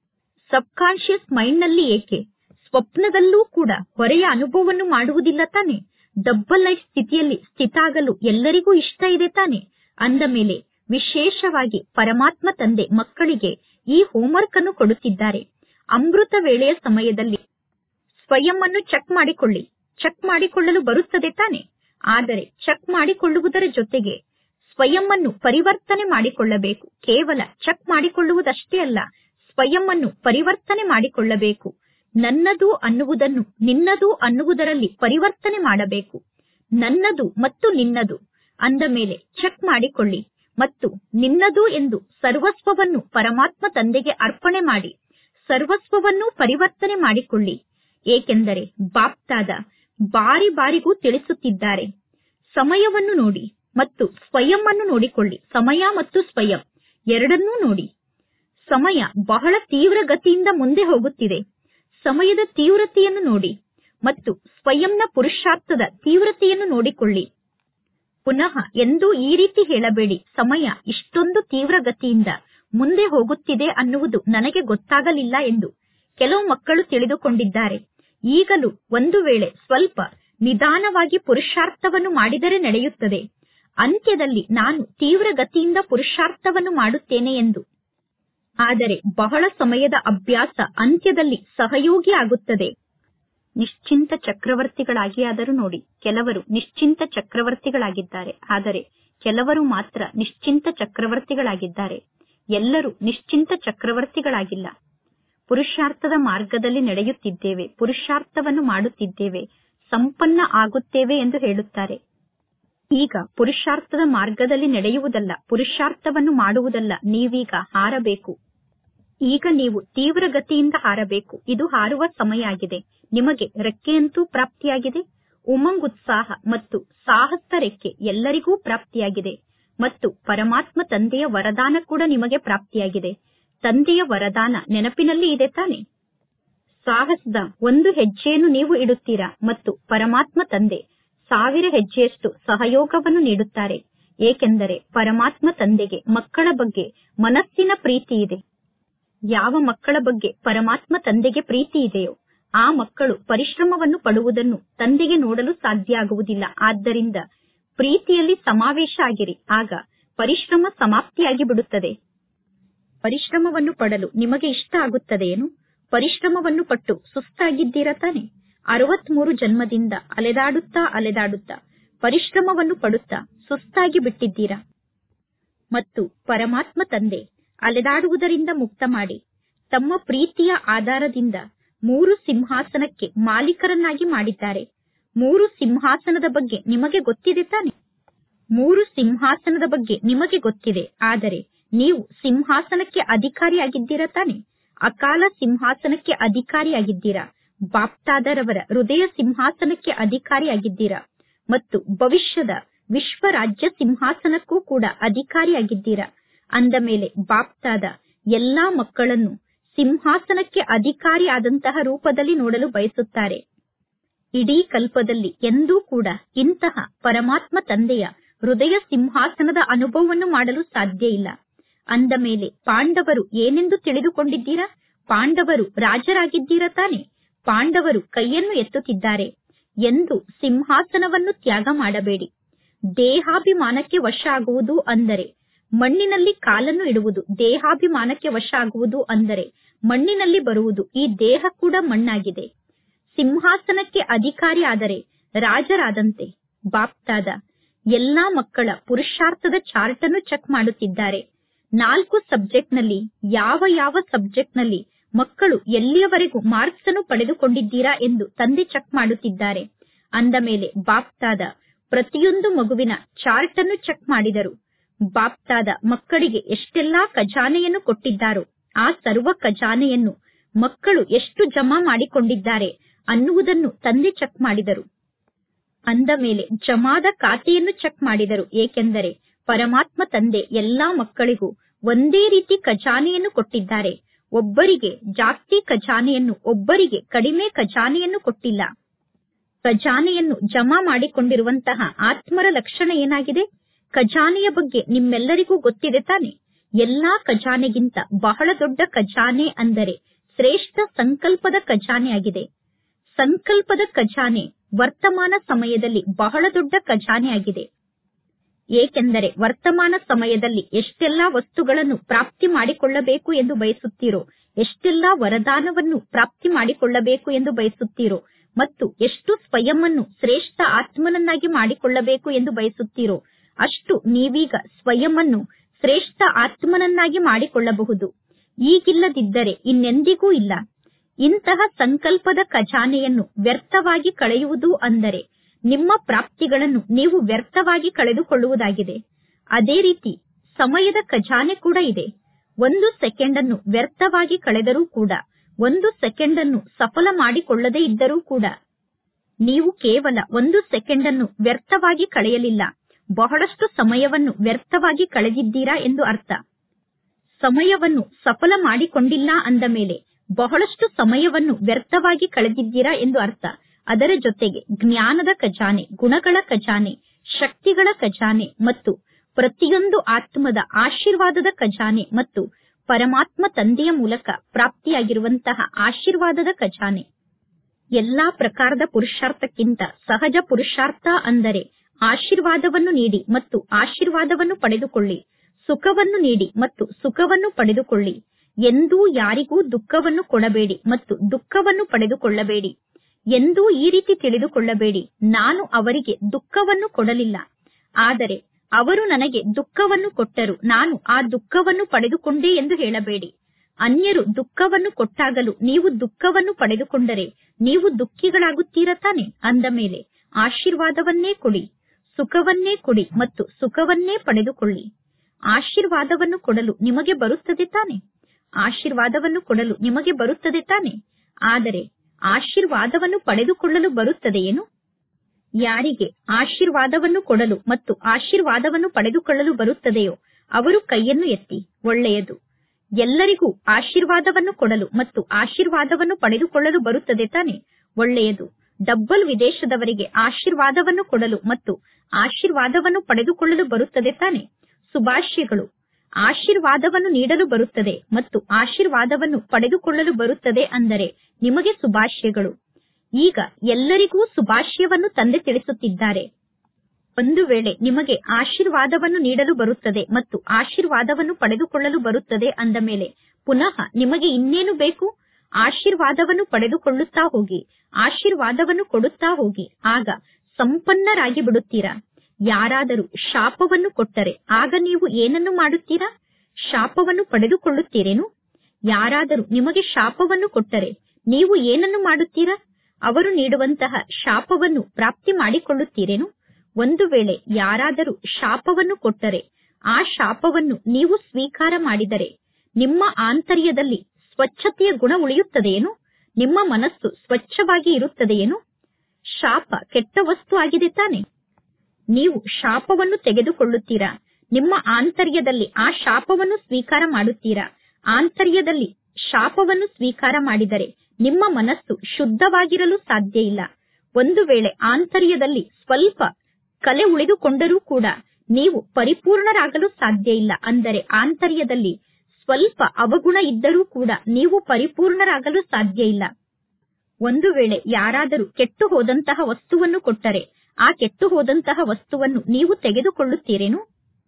S1: ಸಬ್ ಕಾನ್ಶಿಯಸ್ ಮೈಂಡ್ನಲ್ಲಿ ಏಕೆ ಸ್ವಪ್ನದಲ್ಲೂ ಕೂಡ ಹೊರೆಯ ಅನುಭವವನ್ನು ಮಾಡುವುದಿಲ್ಲ ತಾನೆ ಡಬ್ಬಲ್ ಲೈಫ್ ಸ್ಥಿತಿಯಲ್ಲಿ ಸ್ಥಿತಾಗಲು ಎಲ್ಲರಿಗೂ ಇಷ್ಟ ಇದೆ ತಾನೆ ಅಂದ ಮೇಲೆ ವಿಶೇಷವಾಗಿ ಪರಮಾತ್ಮ ತಂದೆ ಮಕ್ಕಳಿಗೆ ಈ ಹೋಂವರ್ಕ್ ಅನ್ನು ಕೊಡುತ್ತಿದ್ದಾರೆ ಅಮೃತ ವೇಳೆಯ ಸಮಯದಲ್ಲಿ ಸ್ವಯಂ ಅನ್ನು ಚೆಕ್ ಮಾಡಿಕೊಳ್ಳಿ ಚೆಕ್ ಮಾಡಿಕೊಳ್ಳಲು ಬರುತ್ತದೆ ತಾನೆ ಆದರೆ ಚೆಕ್ ಮಾಡಿಕೊಳ್ಳುವುದರ ಜೊತೆಗೆ ಸ್ವಯಂ ಅನ್ನು ಪರಿವರ್ತನೆ ಮಾಡಿಕೊಳ್ಳಬೇಕು ಕೇವಲ ಚೆಕ್ ಮಾಡಿಕೊಳ್ಳುವುದಷ್ಟೇ ಅಲ್ಲ ಸ್ವಯಂ ಅನ್ನು ಪರಿವರ್ತನೆ ಮಾಡಿಕೊಳ್ಳಬೇಕು ನನ್ನದು ಅನ್ನುವುದನ್ನು ನಿನ್ನದು ಅನ್ನುವುದರಲ್ಲಿ ಪರಿವರ್ತನೆ ಮಾಡಬೇಕು ನನ್ನದು ಮತ್ತು ನಿನ್ನದು ಅಂದ ಮೇಲೆ ಚೆಕ್ ಮಾಡಿಕೊಳ್ಳಿ ಮತ್ತು ನಿನ್ನದು ಎಂದು ಸರ್ವಸ್ವವನ್ನು ಪರಮಾತ್ಮ ತಂದೆಗೆ ಅರ್ಪಣೆ ಮಾಡಿ ಸರ್ವಸ್ವವನ್ನು ಪರಿವರ್ತನೆ ಮಾಡಿಕೊಳ್ಳಿ ಏಕೆಂದರೆ ಬಾಪ್ತಾದ ಬಾರಿ ಬಾರಿಗೂ ತಿಳಿಸುತ್ತಿದ್ದಾರೆ ಸಮಯವನ್ನು ನೋಡಿ ಮತ್ತು ಸ್ವಯಂ ಅನ್ನು ನೋಡಿಕೊಳ್ಳಿ ಸಮಯ ಮತ್ತು ಸ್ವಯಂ ಎರಡನ್ನೂ ನೋಡಿ ಸಮಯ ಬಹಳ ತೀವ್ರ ಗತಿಯಿಂದ ಮುಂದೆ ಹೋಗುತ್ತಿದೆ ಸಮಯದ ತೀವ್ರತೆಯನ್ನು ನೋಡಿ ಮತ್ತು ಸ್ವಯಂನ ಪುರುಷಾರ್ಥದ ತೀವ್ರತೆಯನ್ನು ನೋಡಿಕೊಳ್ಳಿ ಪುನಃ ಎಂದೂ ಈ ರೀತಿ ಹೇಳಬೇಡಿ ಸಮಯ ಇಷ್ಟೊಂದು ತೀವ್ರ ಗತಿಯಿಂದ ಮುಂದೆ ಹೋಗುತ್ತಿದೆ ಅನ್ನುವುದು ನನಗೆ ಗೊತ್ತಾಗಲಿಲ್ಲ ಎಂದು ಕೆಲವು ಮಕ್ಕಳು ತಿಳಿದುಕೊಂಡಿದ್ದಾರೆ ಈಗಲೂ ಒಂದು ವೇಳೆ ಸ್ವಲ್ಪ ನಿಧಾನವಾಗಿ ಪುರುಷಾರ್ಥವನ್ನು ಮಾಡಿದರೆ ನಡೆಯುತ್ತದೆ ಅಂತ್ಯದಲ್ಲಿ ನಾನು ತೀವ್ರ ಗತಿಯಿಂದ ಪುರುಷಾರ್ಥವನ್ನು ಮಾಡುತ್ತೇನೆ ಎಂದು ಆದರೆ ಬಹಳ ಸಮಯದ ಅಭ್ಯಾಸ ಅಂತ್ಯದಲ್ಲಿ ಸಹಯೋಗಿ ಆಗುತ್ತದೆ ನಿಶ್ಚಿಂತ ಚಕ್ರವರ್ತಿಗಳಾಗಿಯಾದರೂ ನೋಡಿ ಕೆಲವರು ನಿಶ್ಚಿಂತ ಚಕ್ರವರ್ತಿಗಳಾಗಿದ್ದಾರೆ ಆದರೆ ಕೆಲವರು ಮಾತ್ರ ನಿಶ್ಚಿಂತ ಚಕ್ರವರ್ತಿಗಳಾಗಿದ್ದಾರೆ ಎಲ್ಲರೂ ನಿಶ್ಚಿಂತ ಚಕ್ರವರ್ತಿಗಳಾಗಿಲ್ಲ ಪುರುಷಾರ್ಥದ ಮಾರ್ಗದಲ್ಲಿ ನಡೆಯುತ್ತಿದ್ದೇವೆ ಪುರುಷಾರ್ಥವನ್ನು ಮಾಡುತ್ತಿದ್ದೇವೆ ಸಂಪನ್ನ ಆಗುತ್ತೇವೆ ಎಂದು ಹೇಳುತ್ತಾರೆ ಈಗ ಪುರುಷಾರ್ಥದ ಮಾರ್ಗದಲ್ಲಿ ನಡೆಯುವುದಲ್ಲ ಪುರುಷಾರ್ಥವನ್ನು ಮಾಡುವುದಲ್ಲ ನೀವೀಗ ಹಾರಬೇಕು ಈಗ ನೀವು ತೀವ್ರ ಗತಿಯಿಂದ ಹಾರಬೇಕು ಇದು ಹಾರುವ ಸಮಯ ಆಗಿದೆ ನಿಮಗೆ ರೆಕ್ಕೆಯಂತೂ ಪ್ರಾಪ್ತಿಯಾಗಿದೆ ಉಮಂಗ್ ಉತ್ಸಾಹ ಮತ್ತು ಸಾಹಸ ರೆಕ್ಕೆ ಎಲ್ಲರಿಗೂ ಪ್ರಾಪ್ತಿಯಾಗಿದೆ ಮತ್ತು ಪರಮಾತ್ಮ ತಂದೆಯ ವರದಾನ ಕೂಡ ನಿಮಗೆ ಪ್ರಾಪ್ತಿಯಾಗಿದೆ ತಂದೆಯ ವರದಾನ ನೆನಪಿನಲ್ಲಿ ಇದೆ ತಾನೆ ಸಾಹಸದ ಒಂದು ಹೆಜ್ಜೆಯನ್ನು ನೀವು ಇಡುತ್ತೀರಾ ಮತ್ತು ಪರಮಾತ್ಮ ತಂದೆ ಸಾವಿರ ಹೆಜ್ಜೆಯಷ್ಟು ಸಹಯೋಗವನ್ನು ನೀಡುತ್ತಾರೆ ಏಕೆಂದರೆ ಪರಮಾತ್ಮ ತಂದೆಗೆ ಮಕ್ಕಳ ಬಗ್ಗೆ ಮನಸ್ಸಿನ ಪ್ರೀತಿ ಇದೆ ಯಾವ ಮಕ್ಕಳ ಬಗ್ಗೆ ಪರಮಾತ್ಮ ತಂದೆಗೆ ಪ್ರೀತಿ ಇದೆಯೋ ಆ ಮಕ್ಕಳು ಪರಿಶ್ರಮವನ್ನು ಪಡುವುದನ್ನು ತಂದೆಗೆ ನೋಡಲು ಸಾಧ್ಯ ಆಗುವುದಿಲ್ಲ ಆದ್ದರಿಂದ ಪ್ರೀತಿಯಲ್ಲಿ ಸಮಾವೇಶ ಆಗಿರಿ ಆಗ ಪರಿಶ್ರಮ ಸಮಾಪ್ತಿಯಾಗಿ ಬಿಡುತ್ತದೆ ಪರಿಶ್ರಮವನ್ನು ಪಡಲು ನಿಮಗೆ ಇಷ್ಟ ಆಗುತ್ತದೆಯೇನು ಪರಿಶ್ರಮವನ್ನು ಪಟ್ಟು ಸುಸ್ತಾಗಿದ್ದೀರಾ ತಾನೆ ಅರವತ್ಮೂರು ಜನ್ಮದಿಂದ ಅಲೆದಾಡುತ್ತಾ ಅಲೆದಾಡುತ್ತಾ ಪರಿಶ್ರಮವನ್ನು ಪಡುತ್ತಾ ಸುಸ್ತಾಗಿ ಬಿಟ್ಟಿದ್ದೀರಾ ಮತ್ತು ಪರಮಾತ್ಮ ತಂದೆ ಅಲೆದಾಡುವುದರಿಂದ ಮುಕ್ತ ಮಾಡಿ ತಮ್ಮ ಪ್ರೀತಿಯ ಆಧಾರದಿಂದ ಮೂರು ಸಿಂಹಾಸನಕ್ಕೆ ಮಾಲೀಕರನ್ನಾಗಿ ಮಾಡಿದ್ದಾರೆ ಮೂರು ಸಿಂಹಾಸನದ ಬಗ್ಗೆ ನಿಮಗೆ ಗೊತ್ತಿದೆ ತಾನೆ ಮೂರು ಸಿಂಹಾಸನದ ಬಗ್ಗೆ ನಿಮಗೆ ಗೊತ್ತಿದೆ ಆದರೆ ನೀವು ಸಿಂಹಾಸನಕ್ಕೆ ಅಧಿಕಾರಿಯಾಗಿದ್ದೀರಾ ತಾನೆ ಅಕಾಲ ಸಿಂಹಾಸನಕ್ಕೆ ಅಧಿಕಾರಿಯಾಗಿದ್ದೀರಾ ಬಾಪ್ತಾದರವರ ಹೃದಯ ಸಿಂಹಾಸನಕ್ಕೆ ಅಧಿಕಾರಿಯಾಗಿದ್ದೀರಾ ಮತ್ತು ಭವಿಷ್ಯದ ವಿಶ್ವ ರಾಜ್ಯ ಸಿಂಹಾಸನಕ್ಕೂ ಕೂಡ ಅಧಿಕಾರಿಯಾಗಿದ್ದೀರಾ ಅಂದ ಮೇಲೆ ಬಾಪ್ತಾದ ಎಲ್ಲಾ ಮಕ್ಕಳನ್ನು ಸಿಂಹಾಸನಕ್ಕೆ ಅಧಿಕಾರಿಯಾದಂತಹ ರೂಪದಲ್ಲಿ ನೋಡಲು ಬಯಸುತ್ತಾರೆ ಇಡೀ ಕಲ್ಪದಲ್ಲಿ ಎಂದೂ ಕೂಡ ಇಂತಹ ಪರಮಾತ್ಮ ತಂದೆಯ ಹೃದಯ ಸಿಂಹಾಸನದ ಅನುಭವವನ್ನು ಮಾಡಲು ಸಾಧ್ಯ ಇಲ್ಲ ಅಂದ ಮೇಲೆ ಪಾಂಡವರು ಏನೆಂದು ತಿಳಿದುಕೊಂಡಿದ್ದೀರಾ ಪಾಂಡವರು ರಾಜರಾಗಿದ್ದೀರಾ ತಾನೆ ಪಾಂಡವರು ಕೈಯನ್ನು ಎತ್ತುತ್ತಿದ್ದಾರೆ ಎಂದು ಸಿಂಹಾಸನವನ್ನು ತ್ಯಾಗ ಮಾಡಬೇಡಿ ದೇಹಾಭಿಮಾನಕ್ಕೆ ವಶ ಆಗುವುದು ಅಂದರೆ ಮಣ್ಣಿನಲ್ಲಿ ಕಾಲನ್ನು ಇಡುವುದು ದೇಹಾಭಿಮಾನಕ್ಕೆ ವಶ ಆಗುವುದು ಅಂದರೆ ಮಣ್ಣಿನಲ್ಲಿ ಬರುವುದು ಈ ದೇಹ ಕೂಡ ಮಣ್ಣಾಗಿದೆ ಸಿಂಹಾಸನಕ್ಕೆ ಅಧಿಕಾರಿ ಆದರೆ ರಾಜರಾದಂತೆ ಬಾಪ್ತಾದ ಎಲ್ಲಾ ಮಕ್ಕಳ ಪುರುಷಾರ್ಥದ ಚಾರ್ಟ್ ಅನ್ನು ಚೆಕ್ ಮಾಡುತ್ತಿದ್ದಾರೆ ನಾಲ್ಕು ಸಬ್ಜೆಕ್ಟ್ ನಲ್ಲಿ ಯಾವ ಯಾವ ಸಬ್ಜೆಕ್ಟ್ ನಲ್ಲಿ ಮಕ್ಕಳು ಎಲ್ಲಿಯವರೆಗೂ ಮಾರ್ಕ್ಸ್ ಅನ್ನು ಪಡೆದುಕೊಂಡಿದ್ದೀರಾ ಎಂದು ತಂದೆ ಚೆಕ್ ಮಾಡುತ್ತಿದ್ದಾರೆ ಅಂದ ಮೇಲೆ ಬಾಪ್ತಾದ ಪ್ರತಿಯೊಂದು ಮಗುವಿನ ಚಾರ್ಟ್ ಅನ್ನು ಚೆಕ್ ಮಾಡಿದರು ಬಾಪ್ತಾದ ಮಕ್ಕಳಿಗೆ ಎಷ್ಟೆಲ್ಲಾ ಖಜಾನೆಯನ್ನು ಕೊಟ್ಟಿದ್ದಾರೋ ಆ ಸರ್ವ ಖಜಾನೆಯನ್ನು ಮಕ್ಕಳು ಎಷ್ಟು ಜಮಾ ಮಾಡಿಕೊಂಡಿದ್ದಾರೆ ಅನ್ನುವುದನ್ನು ತಂದೆ ಚೆಕ್ ಮಾಡಿದರು ಅಂದ ಮೇಲೆ ಜಮಾದ ಖಾತೆಯನ್ನು ಚೆಕ್ ಮಾಡಿದರು ಏಕೆಂದರೆ ಪರಮಾತ್ಮ ತಂದೆ ಎಲ್ಲಾ ಮಕ್ಕಳಿಗೂ ಒಂದೇ ರೀತಿ ಖಜಾನೆಯನ್ನು ಕೊಟ್ಟಿದ್ದಾರೆ ಒಬ್ಬರಿಗೆ ಜಾಸ್ತಿ ಖಜಾನೆಯನ್ನು ಒಬ್ಬರಿಗೆ ಕಡಿಮೆ ಖಜಾನೆಯನ್ನು ಕೊಟ್ಟಿಲ್ಲ ಖಜಾನೆಯನ್ನು ಜಮಾ ಮಾಡಿಕೊಂಡಿರುವಂತಹ ಆತ್ಮರ ಲಕ್ಷಣ ಏನಾಗಿದೆ ಖಜಾನೆಯ ಬಗ್ಗೆ ನಿಮ್ಮೆಲ್ಲರಿಗೂ ಗೊತ್ತಿದೆ ತಾನೆ ಎಲ್ಲಾ ಖಜಾನೆಗಿಂತ ಬಹಳ ದೊಡ್ಡ ಖಜಾನೆ ಅಂದರೆ ಶ್ರೇಷ್ಠ ಸಂಕಲ್ಪದ ಖಜಾನೆಯಾಗಿದೆ ಸಂಕಲ್ಪದ ಖಜಾನೆ ವರ್ತಮಾನ ಸಮಯದಲ್ಲಿ ಬಹಳ ದೊಡ್ಡ ಖಜಾನೆಯಾಗಿದೆ ಏಕೆಂದರೆ ವರ್ತಮಾನ ಸಮಯದಲ್ಲಿ ಎಷ್ಟೆಲ್ಲಾ ವಸ್ತುಗಳನ್ನು ಪ್ರಾಪ್ತಿ ಮಾಡಿಕೊಳ್ಳಬೇಕು ಎಂದು ಬಯಸುತ್ತೀರೋ ಎಷ್ಟೆಲ್ಲಾ ವರದಾನವನ್ನು ಪ್ರಾಪ್ತಿ ಮಾಡಿಕೊಳ್ಳಬೇಕು ಎಂದು ಬಯಸುತ್ತೀರೋ ಮತ್ತು ಎಷ್ಟು ಸ್ವಯಂವನ್ನು ಶ್ರೇಷ್ಠ ಆತ್ಮನನ್ನಾಗಿ ಮಾಡಿಕೊಳ್ಳಬೇಕು ಎಂದು ಬಯಸುತ್ತೀರೋ ಅಷ್ಟು ನೀವೀಗ ಸ್ವಯಂವನ್ನು ಶ್ರೇಷ್ಠ ಆತ್ಮನನ್ನಾಗಿ ಮಾಡಿಕೊಳ್ಳಬಹುದು ಈಗಿಲ್ಲದಿದ್ದರೆ ಇನ್ನೆಂದಿಗೂ ಇಲ್ಲ ಇಂತಹ ಸಂಕಲ್ಪದ ಖಜಾನೆಯನ್ನು ವ್ಯರ್ಥವಾಗಿ ಕಳೆಯುವುದು ಅಂದರೆ ನಿಮ್ಮ ಪ್ರಾಪ್ತಿಗಳನ್ನು ನೀವು ವ್ಯರ್ಥವಾಗಿ ಕಳೆದುಕೊಳ್ಳುವುದಾಗಿದೆ ಅದೇ ರೀತಿ ಸಮಯದ ಖಜಾನೆ ಕೂಡ ಇದೆ ಒಂದು ಸೆಕೆಂಡ್ ಅನ್ನು ವ್ಯರ್ಥವಾಗಿ ಕಳೆದರೂ ಕೂಡ ಒಂದು ಸೆಕೆಂಡ್ ಅನ್ನು ಸಫಲ ಮಾಡಿಕೊಳ್ಳದೇ ಇದ್ದರೂ ಕೂಡ ನೀವು ಕೇವಲ ಒಂದು ಸೆಕೆಂಡ್ ಅನ್ನು ವ್ಯರ್ಥವಾಗಿ ಕಳೆಯಲಿಲ್ಲ ಬಹಳಷ್ಟು ಸಮಯವನ್ನು ವ್ಯರ್ಥವಾಗಿ ಕಳೆದಿದ್ದೀರಾ ಎಂದು ಅರ್ಥ ಸಮಯವನ್ನು ಸಫಲ ಮಾಡಿಕೊಂಡಿಲ್ಲ ಅಂದ ಮೇಲೆ ಬಹಳಷ್ಟು ಸಮಯವನ್ನು ವ್ಯರ್ಥವಾಗಿ ಕಳೆದಿದ್ದೀರಾ ಎಂದು ಅರ್ಥ ಅದರ ಜೊತೆಗೆ ಜ್ಞಾನದ ಖಜಾನೆ ಗುಣಗಳ ಖಜಾನೆ ಶಕ್ತಿಗಳ ಖಜಾನೆ ಮತ್ತು ಪ್ರತಿಯೊಂದು ಆತ್ಮದ ಆಶೀರ್ವಾದದ ಖಜಾನೆ ಮತ್ತು ಪರಮಾತ್ಮ ತಂದೆಯ ಮೂಲಕ ಪ್ರಾಪ್ತಿಯಾಗಿರುವಂತಹ ಆಶೀರ್ವಾದದ ಖಜಾನೆ ಎಲ್ಲಾ ಪ್ರಕಾರದ ಪುರುಷಾರ್ಥಕ್ಕಿಂತ ಸಹಜ ಪುರುಷಾರ್ಥ ಅಂದರೆ ಆಶೀರ್ವಾದವನ್ನು ನೀಡಿ ಮತ್ತು ಆಶೀರ್ವಾದವನ್ನು ಪಡೆದುಕೊಳ್ಳಿ ಸುಖವನ್ನು ನೀಡಿ ಮತ್ತು ಸುಖವನ್ನು ಪಡೆದುಕೊಳ್ಳಿ ಎಂದೂ ಯಾರಿಗೂ ದುಃಖವನ್ನು ಕೊಡಬೇಡಿ ಮತ್ತು ದುಃಖವನ್ನು ಪಡೆದುಕೊಳ್ಳಬೇಡಿ ಎಂದೂ ಈ ರೀತಿ ತಿಳಿದುಕೊಳ್ಳಬೇಡಿ ನಾನು ಅವರಿಗೆ ದುಃಖವನ್ನು ಕೊಡಲಿಲ್ಲ ಆದರೆ ಅವರು ನನಗೆ ದುಃಖವನ್ನು ಕೊಟ್ಟರು ನಾನು ಆ ದುಃಖವನ್ನು ಪಡೆದುಕೊಂಡೆ ಎಂದು ಹೇಳಬೇಡಿ ಅನ್ಯರು ದುಃಖವನ್ನು ಕೊಟ್ಟಾಗಲೂ ನೀವು ದುಃಖವನ್ನು ಪಡೆದುಕೊಂಡರೆ ನೀವು ದುಃಖಿಗಳಾಗುತ್ತೀರ ತಾನೆ ಅಂದ ಮೇಲೆ ಆಶೀರ್ವಾದವನ್ನೇ ಕೊಡಿ ಸುಖವನ್ನೇ ಕೊಡಿ ಮತ್ತು ಸುಖವನ್ನೇ ಪಡೆದುಕೊಳ್ಳಿ ಆಶೀರ್ವಾದವನ್ನು ಕೊಡಲು ನಿಮಗೆ ಬರುತ್ತದೆ ತಾನೆ ಆಶೀರ್ವಾದವನ್ನು ಕೊಡಲು ನಿಮಗೆ ಬರುತ್ತದೆ ತಾನೆ ಆದರೆ ಆಶೀರ್ವಾದವನ್ನು ಪಡೆದುಕೊಳ್ಳಲು ಬರುತ್ತದೆಯೇನು ಯಾರಿಗೆ ಆಶೀರ್ವಾದವನ್ನು ಕೊಡಲು ಮತ್ತು ಆಶೀರ್ವಾದವನ್ನು ಪಡೆದುಕೊಳ್ಳಲು ಬರುತ್ತದೆಯೋ ಅವರು ಕೈಯನ್ನು ಎತ್ತಿ ಒಳ್ಳೆಯದು ಎಲ್ಲರಿಗೂ ಆಶೀರ್ವಾದವನ್ನು ಕೊಡಲು ಮತ್ತು ಆಶೀರ್ವಾದವನ್ನು ಪಡೆದುಕೊಳ್ಳಲು ಬರುತ್ತದೆ ತಾನೆ ಒಳ್ಳೆಯದು ಡಬ್ಬಲ್ ವಿದೇಶದವರಿಗೆ ಆಶೀರ್ವಾದವನ್ನು ಕೊಡಲು ಮತ್ತು ಆಶೀರ್ವಾದವನ್ನು ಪಡೆದುಕೊಳ್ಳಲು ಬರುತ್ತದೆ ತಾನೆ ಸುಭಾಷ್ಯಗಳು ಆಶೀರ್ವಾದವನ್ನು ನೀಡಲು ಬರುತ್ತದೆ ಮತ್ತು ಆಶೀರ್ವಾದವನ್ನು ಪಡೆದುಕೊಳ್ಳಲು ಬರುತ್ತದೆ ಅಂದರೆ ನಿಮಗೆ ಸುಭಾಷ್ಯಗಳು ಈಗ ಎಲ್ಲರಿಗೂ ಸುಭಾಷ್ಯವನ್ನು ತಂದೆ ತಿಳಿಸುತ್ತಿದ್ದಾರೆ ಒಂದು ವೇಳೆ ನಿಮಗೆ ಆಶೀರ್ವಾದವನ್ನು ನೀಡಲು ಬರುತ್ತದೆ ಮತ್ತು ಆಶೀರ್ವಾದವನ್ನು ಪಡೆದುಕೊಳ್ಳಲು ಬರುತ್ತದೆ ಅಂದ ಮೇಲೆ ಪುನಃ ನಿಮಗೆ ಇನ್ನೇನು ಬೇಕು ಆಶೀರ್ವಾದವನ್ನು ಪಡೆದುಕೊಳ್ಳುತ್ತಾ ಹೋಗಿ ಆಶೀರ್ವಾದವನ್ನು ಕೊಡುತ್ತಾ ಹೋಗಿ ಆಗ ಸಂಪನ್ನರಾಗಿ ಬಿಡುತ್ತೀರಾ ಯಾರಾದರೂ ಶಾಪವನ್ನು ಕೊಟ್ಟರೆ ಆಗ ನೀವು ಏನನ್ನು ಮಾಡುತ್ತೀರಾ ಶಾಪವನ್ನು ಪಡೆದುಕೊಳ್ಳುತ್ತೀರೇನು ಯಾರಾದರೂ ನಿಮಗೆ ಶಾಪವನ್ನು ಕೊಟ್ಟರೆ ನೀವು ಏನನ್ನು ಮಾಡುತ್ತೀರಾ ಅವರು ನೀಡುವಂತಹ ಶಾಪವನ್ನು ಪ್ರಾಪ್ತಿ ಮಾಡಿಕೊಳ್ಳುತ್ತೀರೇನು ಒಂದು ವೇಳೆ ಯಾರಾದರೂ ಶಾಪವನ್ನು ಕೊಟ್ಟರೆ ಆ ಶಾಪವನ್ನು ನೀವು ಸ್ವೀಕಾರ ಮಾಡಿದರೆ ನಿಮ್ಮ ಆಂತರ್ಯದಲ್ಲಿ ಸ್ವಚ್ಛತೆಯ ಗುಣ ಉಳಿಯುತ್ತದೆಯೇನು ನಿಮ್ಮ ಮನಸ್ಸು ಸ್ವಚ್ಛವಾಗಿ ಇರುತ್ತದೆಯೇನು ಶಾಪ ಕೆಟ್ಟ ವಸ್ತು ಆಗಿದೆ ತಾನೆ ನೀವು ಶಾಪವನ್ನು ತೆಗೆದುಕೊಳ್ಳುತ್ತೀರಾ ನಿಮ್ಮ ಆಂತರ್ಯದಲ್ಲಿ ಆ ಶಾಪವನ್ನು ಸ್ವೀಕಾರ ಮಾಡುತ್ತೀರಾ ಆಂತರ್ಯದಲ್ಲಿ ಶಾಪವನ್ನು ಸ್ವೀಕಾರ ಮಾಡಿದರೆ ನಿಮ್ಮ ಮನಸ್ಸು ಶುದ್ಧವಾಗಿರಲು ಸಾಧ್ಯ ಇಲ್ಲ ಒಂದು ವೇಳೆ ಆಂತರ್ಯದಲ್ಲಿ ಸ್ವಲ್ಪ ಕಲೆ ಉಳಿದುಕೊಂಡರೂ ಕೂಡ ನೀವು ಪರಿಪೂರ್ಣರಾಗಲು ಸಾಧ್ಯ ಇಲ್ಲ ಅಂದರೆ ಆಂತರ್ಯದಲ್ಲಿ ಸ್ವಲ್ಪ ಅವಗುಣ ಇದ್ದರೂ ಕೂಡ ನೀವು ಪರಿಪೂರ್ಣರಾಗಲು ಸಾಧ್ಯ ಇಲ್ಲ ಒಂದು ವೇಳೆ ಯಾರಾದರೂ ಕೆಟ್ಟು ಹೋದಂತಹ ವಸ್ತುವನ್ನು ಕೊಟ್ಟರೆ ಆ ಕೆಟ್ಟು ಹೋದಂತಹ ವಸ್ತುವನ್ನು ನೀವು ತೆಗೆದುಕೊಳ್ಳುತ್ತೀರೇನು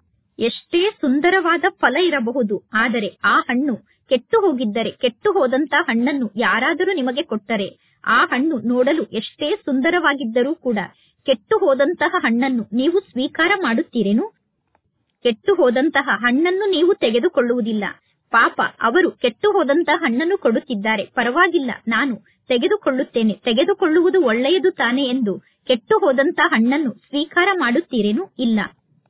S1: ಎಷ್ಟೇ ಸುಂದರವಾದ ಫಲ ಇರಬಹುದು ಆದರೆ ಆ ಹಣ್ಣು ಕೆಟ್ಟು ಹೋಗಿದ್ದರೆ ಕೆಟ್ಟು ಹೋದಂತಹ ಹಣ್ಣನ್ನು ಯಾರಾದರೂ ನಿಮಗೆ ಕೊಟ್ಟರೆ ಆ ಹಣ್ಣು ನೋಡಲು ಎಷ್ಟೇ ಸುಂದರವಾಗಿದ್ದರೂ ಕೂಡ ಕೆಟ್ಟು ಹೋದಂತಹ ಹಣ್ಣನ್ನು ನೀವು ಸ್ವೀಕಾರ ಮಾಡುತ್ತೀರೇನು ಕೆಟ್ಟು ಹೋದಂತಹ ಹಣ್ಣನ್ನು ನೀವು ತೆಗೆದುಕೊಳ್ಳುವುದಿಲ್ಲ ಪಾಪ ಅವರು ಕೆಟ್ಟು ಹೋದಂತಹ ಹಣ್ಣನ್ನು ಕೊಡುತ್ತಿದ್ದಾರೆ ಪರವಾಗಿಲ್ಲ ನಾನು ತೆಗೆದುಕೊಳ್ಳುತ್ತೇನೆ ತೆಗೆದುಕೊಳ್ಳುವುದು ಒಳ್ಳೆಯದು ತಾನೆ ಎಂದು ಕೆಟ್ಟು ಹೋದಂತಹ ಹಣ್ಣನ್ನು ಸ್ವೀಕಾರ ಮಾಡುತ್ತೀರೇನು ಇಲ್ಲ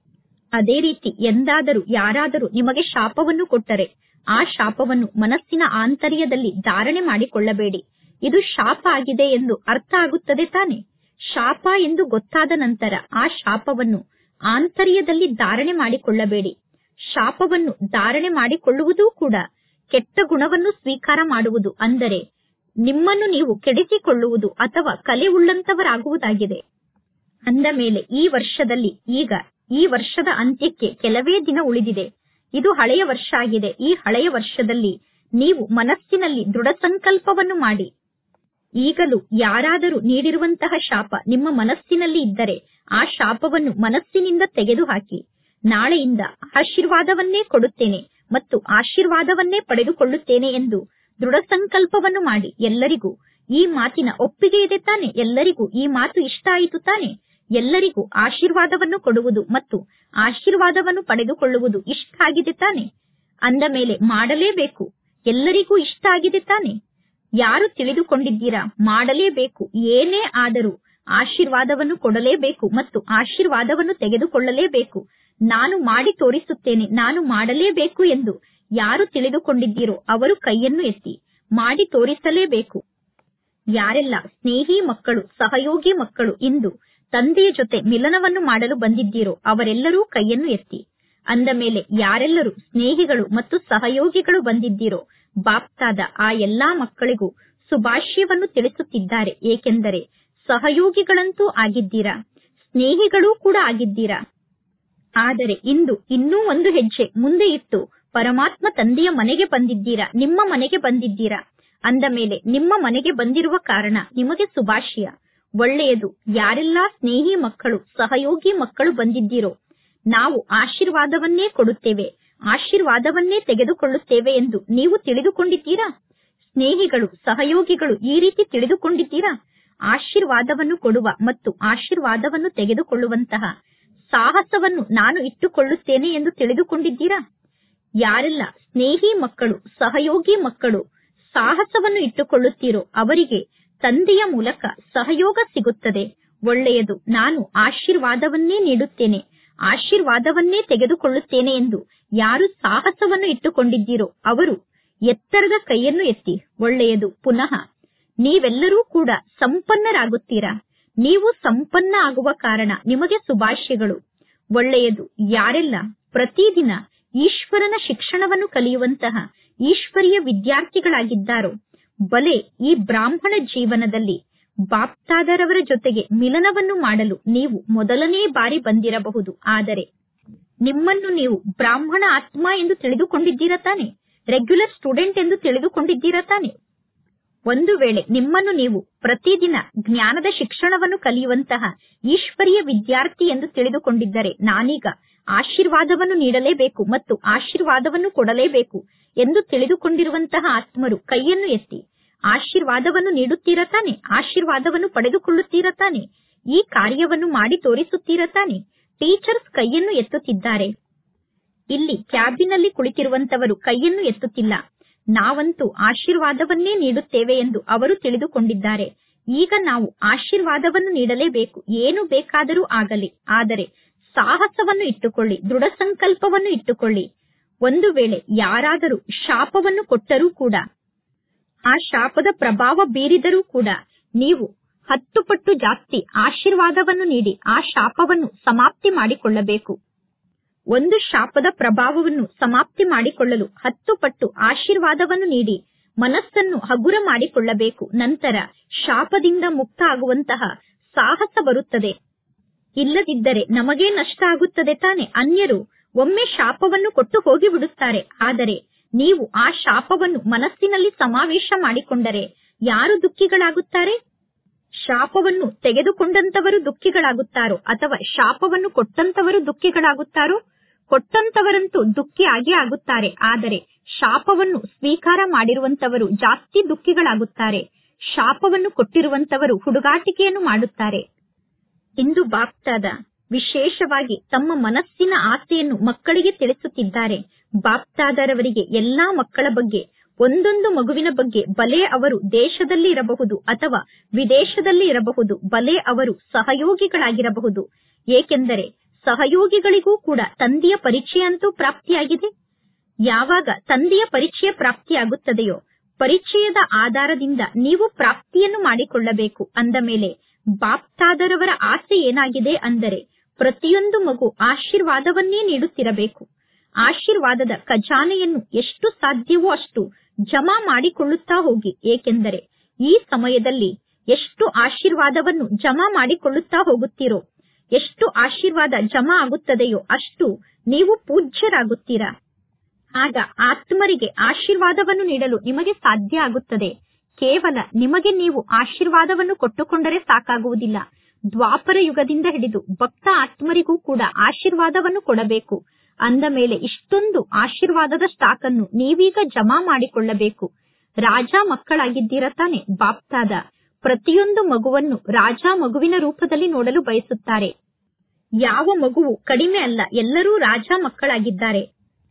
S1: ಅದೇ ರೀತಿ ಎಂದಾದರೂ ಯಾರಾದರೂ ನಿಮಗೆ ಶಾಪವನ್ನು ಕೊಟ್ಟರೆ ಆ ಶಾಪವನ್ನು ಮನಸ್ಸಿನ ಆಂತರ್ಯದಲ್ಲಿ ಧಾರಣೆ ಮಾಡಿಕೊಳ್ಳಬೇಡಿ ಇದು ಶಾಪ ಆಗಿದೆ ಎಂದು ಅರ್ಥ ಆಗುತ್ತದೆ ತಾನೆ ಶಾಪ ಎಂದು ಗೊತ್ತಾದ ನಂತರ ಆ ಶಾಪವನ್ನು ಆಂತರ್ಯದಲ್ಲಿ ಧಾರಣೆ ಮಾಡಿಕೊಳ್ಳಬೇಡಿ ಶಾಪವನ್ನು ಧಾರಣೆ ಮಾಡಿಕೊಳ್ಳುವುದೂ ಕೂಡ ಕೆಟ್ಟ ಗುಣವನ್ನು ಸ್ವೀಕಾರ ಮಾಡುವುದು ಅಂದರೆ ನಿಮ್ಮನ್ನು ನೀವು ಕೆಡಿಸಿಕೊಳ್ಳುವುದು ಅಥವಾ ಕಲೆ ಉಳ್ಳಂತವರಾಗುವುದಾಗಿದೆ ಅಂದ ಮೇಲೆ ಈ ವರ್ಷದಲ್ಲಿ ಈಗ ಈ ವರ್ಷದ ಅಂತ್ಯಕ್ಕೆ ಕೆಲವೇ ದಿನ ಉಳಿದಿದೆ ಇದು ಹಳೆಯ ವರ್ಷ ಆಗಿದೆ ಈ ಹಳೆಯ ವರ್ಷದಲ್ಲಿ ನೀವು ಮನಸ್ಸಿನಲ್ಲಿ ದೃಢ ಸಂಕಲ್ಪವನ್ನು ಮಾಡಿ ಈಗಲೂ ಯಾರಾದರೂ ನೀಡಿರುವಂತಹ ಶಾಪ ನಿಮ್ಮ ಮನಸ್ಸಿನಲ್ಲಿ ಇದ್ದರೆ ಆ ಶಾಪವನ್ನು ಮನಸ್ಸಿನಿಂದ ತೆಗೆದುಹಾಕಿ ನಾಳೆಯಿಂದ ಆಶೀರ್ವಾದವನ್ನೇ ಕೊಡುತ್ತೇನೆ ಮತ್ತು ಆಶೀರ್ವಾದವನ್ನೇ ಪಡೆದುಕೊಳ್ಳುತ್ತೇನೆ ಎಂದು ದೃಢ ಸಂಕಲ್ಪವನ್ನು ಮಾಡಿ ಎಲ್ಲರಿಗೂ ಈ ಮಾತಿನ ಒಪ್ಪಿಗೆ ಇದೆ ತಾನೆ ಎಲ್ಲರಿಗೂ ಈ ಮಾತು ಇಷ್ಟ ಆಯಿತು ತಾನೆ ಎಲ್ಲರಿಗೂ ಆಶೀರ್ವಾದವನ್ನು ಕೊಡುವುದು ಮತ್ತು ಆಶೀರ್ವಾದವನ್ನು ಪಡೆದುಕೊಳ್ಳುವುದು ಇಷ್ಟ ಆಗಿದೆ ತಾನೆ ಅಂದ ಮೇಲೆ ಮಾಡಲೇಬೇಕು ಎಲ್ಲರಿಗೂ ಇಷ್ಟ ಆಗಿದೆ ತಾನೆ ಯಾರು ತಿಳಿದುಕೊಂಡಿದ್ದೀರಾ ಮಾಡಲೇಬೇಕು ಏನೇ ಆದರೂ ಆಶೀರ್ವಾದವನ್ನು ಕೊಡಲೇಬೇಕು ಮತ್ತು ಆಶೀರ್ವಾದವನ್ನು ತೆಗೆದುಕೊಳ್ಳಲೇಬೇಕು ನಾನು ಮಾಡಿ ತೋರಿಸುತ್ತೇನೆ ನಾನು ಮಾಡಲೇಬೇಕು ಎಂದು ಯಾರು ತಿಳಿದುಕೊಂಡಿದ್ದೀರೋ ಅವರು ಕೈಯನ್ನು ಎತ್ತಿ ಮಾಡಿ ತೋರಿಸಲೇಬೇಕು ಯಾರೆಲ್ಲ ಸ್ನೇಹಿ ಮಕ್ಕಳು ಸಹಯೋಗಿ ಮಕ್ಕಳು ಇಂದು ತಂದೆಯ ಜೊತೆ ಮಿಲನವನ್ನು ಮಾಡಲು ಬಂದಿದ್ದೀರೋ ಅವರೆಲ್ಲರೂ ಕೈಯನ್ನು ಎತ್ತಿ ಅಂದ ಮೇಲೆ ಯಾರೆಲ್ಲರೂ ಸ್ನೇಹಿಗಳು ಮತ್ತು ಸಹಯೋಗಿಗಳು ಬಂದಿದ್ದೀರೋ ಬಾಪ್ತಾದ ಆ ಎಲ್ಲಾ ಮಕ್ಕಳಿಗೂ ಸುಭಾಷ್ಯವನ್ನು ತಿಳಿಸುತ್ತಿದ್ದಾರೆ ಏಕೆಂದರೆ ಸಹಯೋಗಿಗಳಂತೂ ಆಗಿದ್ದೀರಾ ಸ್ನೇಹಿಗಳೂ ಕೂಡ ಆಗಿದ್ದೀರಾ ಆದರೆ ಇಂದು ಇನ್ನೂ ಒಂದು ಹೆಜ್ಜೆ ಮುಂದೆ ಇಟ್ಟು ಪರಮಾತ್ಮ ತಂದೆಯ ಮನೆಗೆ ಬಂದಿದ್ದೀರಾ ನಿಮ್ಮ ಮನೆಗೆ ಬಂದಿದ್ದೀರಾ ಅಂದ ಮೇಲೆ ನಿಮ್ಮ ಮನೆಗೆ ಬಂದಿರುವ ಕಾರಣ ನಿಮಗೆ ಶುಭಾಶಯ ಒಳ್ಳೆಯದು ಯಾರೆಲ್ಲಾ ಸ್ನೇಹಿ ಮಕ್ಕಳು ಸಹಯೋಗಿ ಮಕ್ಕಳು ಬಂದಿದ್ದೀರೋ ನಾವು ಆಶೀರ್ವಾದವನ್ನೇ ಕೊಡುತ್ತೇವೆ ಆಶೀರ್ವಾದವನ್ನೇ ತೆಗೆದುಕೊಳ್ಳುತ್ತೇವೆ ಎಂದು ನೀವು ತಿಳಿದುಕೊಂಡಿದ್ದೀರಾ ಸ್ನೇಹಿಗಳು ಸಹಯೋಗಿಗಳು ಈ ರೀತಿ ತಿಳಿದುಕೊಂಡಿದ್ದೀರಾ ಆಶೀರ್ವಾದವನ್ನು ಕೊಡುವ ಮತ್ತು ಆಶೀರ್ವಾದವನ್ನು ತೆಗೆದುಕೊಳ್ಳುವಂತಹ ಸಾಹಸವನ್ನು ನಾನು ಇಟ್ಟುಕೊಳ್ಳುತ್ತೇನೆ ಎಂದು ತಿಳಿದುಕೊಂಡಿದ್ದೀರಾ ಯಾರೆಲ್ಲ ಸ್ನೇಹಿ ಮಕ್ಕಳು ಸಹಯೋಗಿ ಮಕ್ಕಳು ಸಾಹಸವನ್ನು ಇಟ್ಟುಕೊಳ್ಳುತ್ತೀರೋ ಅವರಿಗೆ ತಂದೆಯ ಮೂಲಕ ಸಹಯೋಗ ಸಿಗುತ್ತದೆ ಒಳ್ಳೆಯದು ನಾನು ಆಶೀರ್ವಾದವನ್ನೇ ನೀಡುತ್ತೇನೆ ಆಶೀರ್ವಾದವನ್ನೇ ತೆಗೆದುಕೊಳ್ಳುತ್ತೇನೆ ಎಂದು ಯಾರು ಸಾಹಸವನ್ನು ಇಟ್ಟುಕೊಂಡಿದ್ದೀರೋ ಅವರು ಎತ್ತರದ ಕೈಯನ್ನು ಎತ್ತಿ ಒಳ್ಳೆಯದು ಪುನಃ ನೀವೆಲ್ಲರೂ ಕೂಡ ಸಂಪನ್ನರಾಗುತ್ತೀರಾ ನೀವು ಸಂಪನ್ನ ಆಗುವ ಕಾರಣ ನಿಮಗೆ ಶುಭಾಶಯಗಳು ಒಳ್ಳೆಯದು ಯಾರೆಲ್ಲ ಪ್ರತಿದಿನ ಈಶ್ವರನ ಶಿಕ್ಷಣವನ್ನು ಕಲಿಯುವಂತಹ ಈಶ್ವರಿಯ ವಿದ್ಯಾರ್ಥಿಗಳಾಗಿದ್ದಾರೋ ಬಲೆ ಈ ಬ್ರಾಹ್ಮಣ ಜೀವನದಲ್ಲಿ ಬಾಪ್ತಾದರವರ ಜೊತೆಗೆ ಮಿಲನವನ್ನು ಮಾಡಲು ನೀವು ಮೊದಲನೇ ಬಾರಿ ಬಂದಿರಬಹುದು ಆದರೆ ನಿಮ್ಮನ್ನು ನೀವು ಬ್ರಾಹ್ಮಣ ಆತ್ಮ ಎಂದು ತಿಳಿದುಕೊಂಡಿದ್ದೀರಾ ತಾನೆ ರೆಗ್ಯುಲರ್ ಸ್ಟೂಡೆಂಟ್ ಎಂದು ತಿಳಿದುಕೊಂಡಿದ್ದೀರಾ ತಾನೆ ಒಂದು ವೇಳೆ ನಿಮ್ಮನ್ನು ನೀವು ಪ್ರತಿದಿನ ಜ್ಞಾನದ ಶಿಕ್ಷಣವನ್ನು ಕಲಿಯುವಂತಹ ಈಶ್ವರಿಯ ವಿದ್ಯಾರ್ಥಿ ಎಂದು ತಿಳಿದುಕೊಂಡಿದ್ದರೆ ನಾನೀಗ ಆಶೀರ್ವಾದವನ್ನು ನೀಡಲೇಬೇಕು ಮತ್ತು ಆಶೀರ್ವಾದವನ್ನು ಕೊಡಲೇಬೇಕು ಎಂದು ತಿಳಿದುಕೊಂಡಿರುವಂತಹ ಆತ್ಮರು ಕೈಯನ್ನು ಎತ್ತಿ ಆಶೀರ್ವಾದವನ್ನು ನೀಡುತ್ತೀರಾ ತಾನೆ ಆಶೀರ್ವಾದವನ್ನು ಪಡೆದುಕೊಳ್ಳುತ್ತೀರಾ ತಾನೆ ಈ ಕಾರ್ಯವನ್ನು ಮಾಡಿ ತೋರಿಸುತ್ತೀರಾ ತಾನೆ ಟೀಚರ್ಸ್ ಕೈಯನ್ನು ಎತ್ತುತ್ತಿದ್ದಾರೆ ಇಲ್ಲಿ ಕ್ಯಾಬಿನಲ್ಲಿ ಕುಳಿತಿರುವಂತವರು ಕೈಯನ್ನು ಎತ್ತುತ್ತಿಲ್ಲ ನಾವಂತೂ ಆಶೀರ್ವಾದವನ್ನೇ ನೀಡುತ್ತೇವೆ ಎಂದು ಅವರು ತಿಳಿದುಕೊಂಡಿದ್ದಾರೆ ಈಗ ನಾವು ಆಶೀರ್ವಾದವನ್ನು ನೀಡಲೇಬೇಕು ಏನು ಬೇಕಾದರೂ ಆಗಲಿ ಆದರೆ ಸಾಹಸವನ್ನು ಇಟ್ಟುಕೊಳ್ಳಿ ದೃಢ ಸಂಕಲ್ಪವನ್ನು ಇಟ್ಟುಕೊಳ್ಳಿ ಒಂದು ವೇಳೆ ಯಾರಾದರೂ ಶಾಪವನ್ನು ಕೊಟ್ಟರೂ ಕೂಡ ಆ ಶಾಪದ ಪ್ರಭಾವ ಬೀರಿದರೂ ಕೂಡ ನೀವು ಹತ್ತು ಪಟ್ಟು ಜಾಸ್ತಿ ಆಶೀರ್ವಾದವನ್ನು ನೀಡಿ ಆ ಶಾಪವನ್ನು ಸಮಾಪ್ತಿ ಮಾಡಿಕೊಳ್ಳಬೇಕು ಒಂದು ಶಾಪದ ಪ್ರಭಾವವನ್ನು ಸಮಾಪ್ತಿ ಮಾಡಿಕೊಳ್ಳಲು ಹತ್ತು ಪಟ್ಟು ಆಶೀರ್ವಾದವನ್ನು ನೀಡಿ ಮನಸ್ಸನ್ನು ಹಗುರ ಮಾಡಿಕೊಳ್ಳಬೇಕು ನಂತರ ಶಾಪದಿಂದ ಮುಕ್ತ ಆಗುವಂತಹ ಸಾಹಸ ಬರುತ್ತದೆ ಇಲ್ಲದಿದ್ದರೆ ನಮಗೇ ನಷ್ಟ ಆಗುತ್ತದೆ ತಾನೆ ಅನ್ಯರು ಒಮ್ಮೆ ಶಾಪವನ್ನು ಕೊಟ್ಟು ಹೋಗಿ ಬಿಡುತ್ತಾರೆ ಆದರೆ ನೀವು ಆ ಶಾಪವನ್ನು ಮನಸ್ಸಿನಲ್ಲಿ ಸಮಾವೇಶ ಮಾಡಿಕೊಂಡರೆ ಯಾರು ದುಃಖಿಗಳಾಗುತ್ತಾರೆ ಶಾಪವನ್ನು ತೆಗೆದುಕೊಂಡಂತವರು ದುಃಖಿಗಳಾಗುತ್ತಾರೋ ಅಥವಾ ಶಾಪವನ್ನು ಕೊಟ್ಟಂತವರು ದುಃಖಿಗಳಾಗುತ್ತಾರೋ ಕೊಟ್ಟಂತವರಂತೂ ದುಃಖಿ ಆಗೇ ಆಗುತ್ತಾರೆ ಆದರೆ ಶಾಪವನ್ನು ಸ್ವೀಕಾರ ಮಾಡಿರುವಂತವರು ಜಾಸ್ತಿ ದುಃಖಿಗಳಾಗುತ್ತಾರೆ ಶಾಪವನ್ನು ಕೊಟ್ಟಿರುವಂತವರು ಹುಡುಗಾಟಿಕೆಯನ್ನು ಮಾಡುತ್ತಾರೆ ಇಂದು ಬಾಪ್ತಾದ ವಿಶೇಷವಾಗಿ ತಮ್ಮ ಮನಸ್ಸಿನ ಆಸೆಯನ್ನು ಮಕ್ಕಳಿಗೆ ತಿಳಿಸುತ್ತಿದ್ದಾರೆ ಬಾಪ್ತಾದರವರಿಗೆ ಎಲ್ಲಾ ಮಕ್ಕಳ ಬಗ್ಗೆ ಒಂದೊಂದು ಮಗುವಿನ ಬಗ್ಗೆ ಬಲೆ ಅವರು ದೇಶದಲ್ಲಿ ಇರಬಹುದು ಅಥವಾ ವಿದೇಶದಲ್ಲಿ ಇರಬಹುದು ಬಲೆ ಅವರು ಸಹಯೋಗಿಗಳಾಗಿರಬಹುದು ಏಕೆಂದರೆ ಸಹಯೋಗಿಗಳಿಗೂ ಕೂಡ ತಂದೆಯ ಪರಿಚಯ ಅಂತೂ ಪ್ರಾಪ್ತಿಯಾಗಿದೆ ಯಾವಾಗ ತಂದೆಯ ಪರಿಚಯ ಪ್ರಾಪ್ತಿಯಾಗುತ್ತದೆಯೋ ಪರಿಚಯದ ಆಧಾರದಿಂದ ನೀವು ಪ್ರಾಪ್ತಿಯನ್ನು ಮಾಡಿಕೊಳ್ಳಬೇಕು ಅಂದ ಮೇಲೆ ಬಾಪ್ತಾದರವರ ಆಸೆ ಏನಾಗಿದೆ ಅಂದರೆ ಪ್ರತಿಯೊಂದು ಮಗು ಆಶೀರ್ವಾದವನ್ನೇ ನೀಡುತ್ತಿರಬೇಕು ಆಶೀರ್ವಾದದ ಖಜಾನೆಯನ್ನು ಎಷ್ಟು ಸಾಧ್ಯವೋ ಅಷ್ಟು ಜಮಾ ಮಾಡಿಕೊಳ್ಳುತ್ತಾ ಹೋಗಿ ಏಕೆಂದರೆ ಈ ಸಮಯದಲ್ಲಿ ಎಷ್ಟು ಆಶೀರ್ವಾದವನ್ನು ಜಮಾ ಮಾಡಿಕೊಳ್ಳುತ್ತಾ ಹೋಗುತ್ತೀರೋ ಎಷ್ಟು ಆಶೀರ್ವಾದ ಜಮಾ ಆಗುತ್ತದೆಯೋ ಅಷ್ಟು ನೀವು ಪೂಜ್ಯರಾಗುತ್ತೀರಾ ಆಗ ಆತ್ಮರಿಗೆ ಆಶೀರ್ವಾದವನ್ನು ನೀಡಲು ನಿಮಗೆ ಸಾಧ್ಯ ಆಗುತ್ತದೆ ಕೇವಲ ನಿಮಗೆ ನೀವು ಆಶೀರ್ವಾದವನ್ನು ಕೊಟ್ಟುಕೊಂಡರೆ ಸಾಕಾಗುವುದಿಲ್ಲ ದ್ವಾಪರ ಯುಗದಿಂದ ಹಿಡಿದು ಭಕ್ತ ಆತ್ಮರಿಗೂ ಕೂಡ ಆಶೀರ್ವಾದವನ್ನು ಕೊಡಬೇಕು ಅಂದ ಮೇಲೆ ಇಷ್ಟೊಂದು ಆಶೀರ್ವಾದದ ಸ್ಟಾಕ್ ಅನ್ನು ನೀವೀಗ ಜಮಾ ಮಾಡಿಕೊಳ್ಳಬೇಕು ರಾಜ ಮಕ್ಕಳಾಗಿದ್ದೀರ ತಾನೆ ಬಾಪ್ತಾದ ಪ್ರತಿಯೊಂದು ಮಗುವನ್ನು ರಾಜ ಮಗುವಿನ ರೂಪದಲ್ಲಿ ನೋಡಲು ಬಯಸುತ್ತಾರೆ ಯಾವ ಮಗುವು ಕಡಿಮೆ ಅಲ್ಲ ಎಲ್ಲರೂ ರಾಜ ಮಕ್ಕಳಾಗಿದ್ದಾರೆ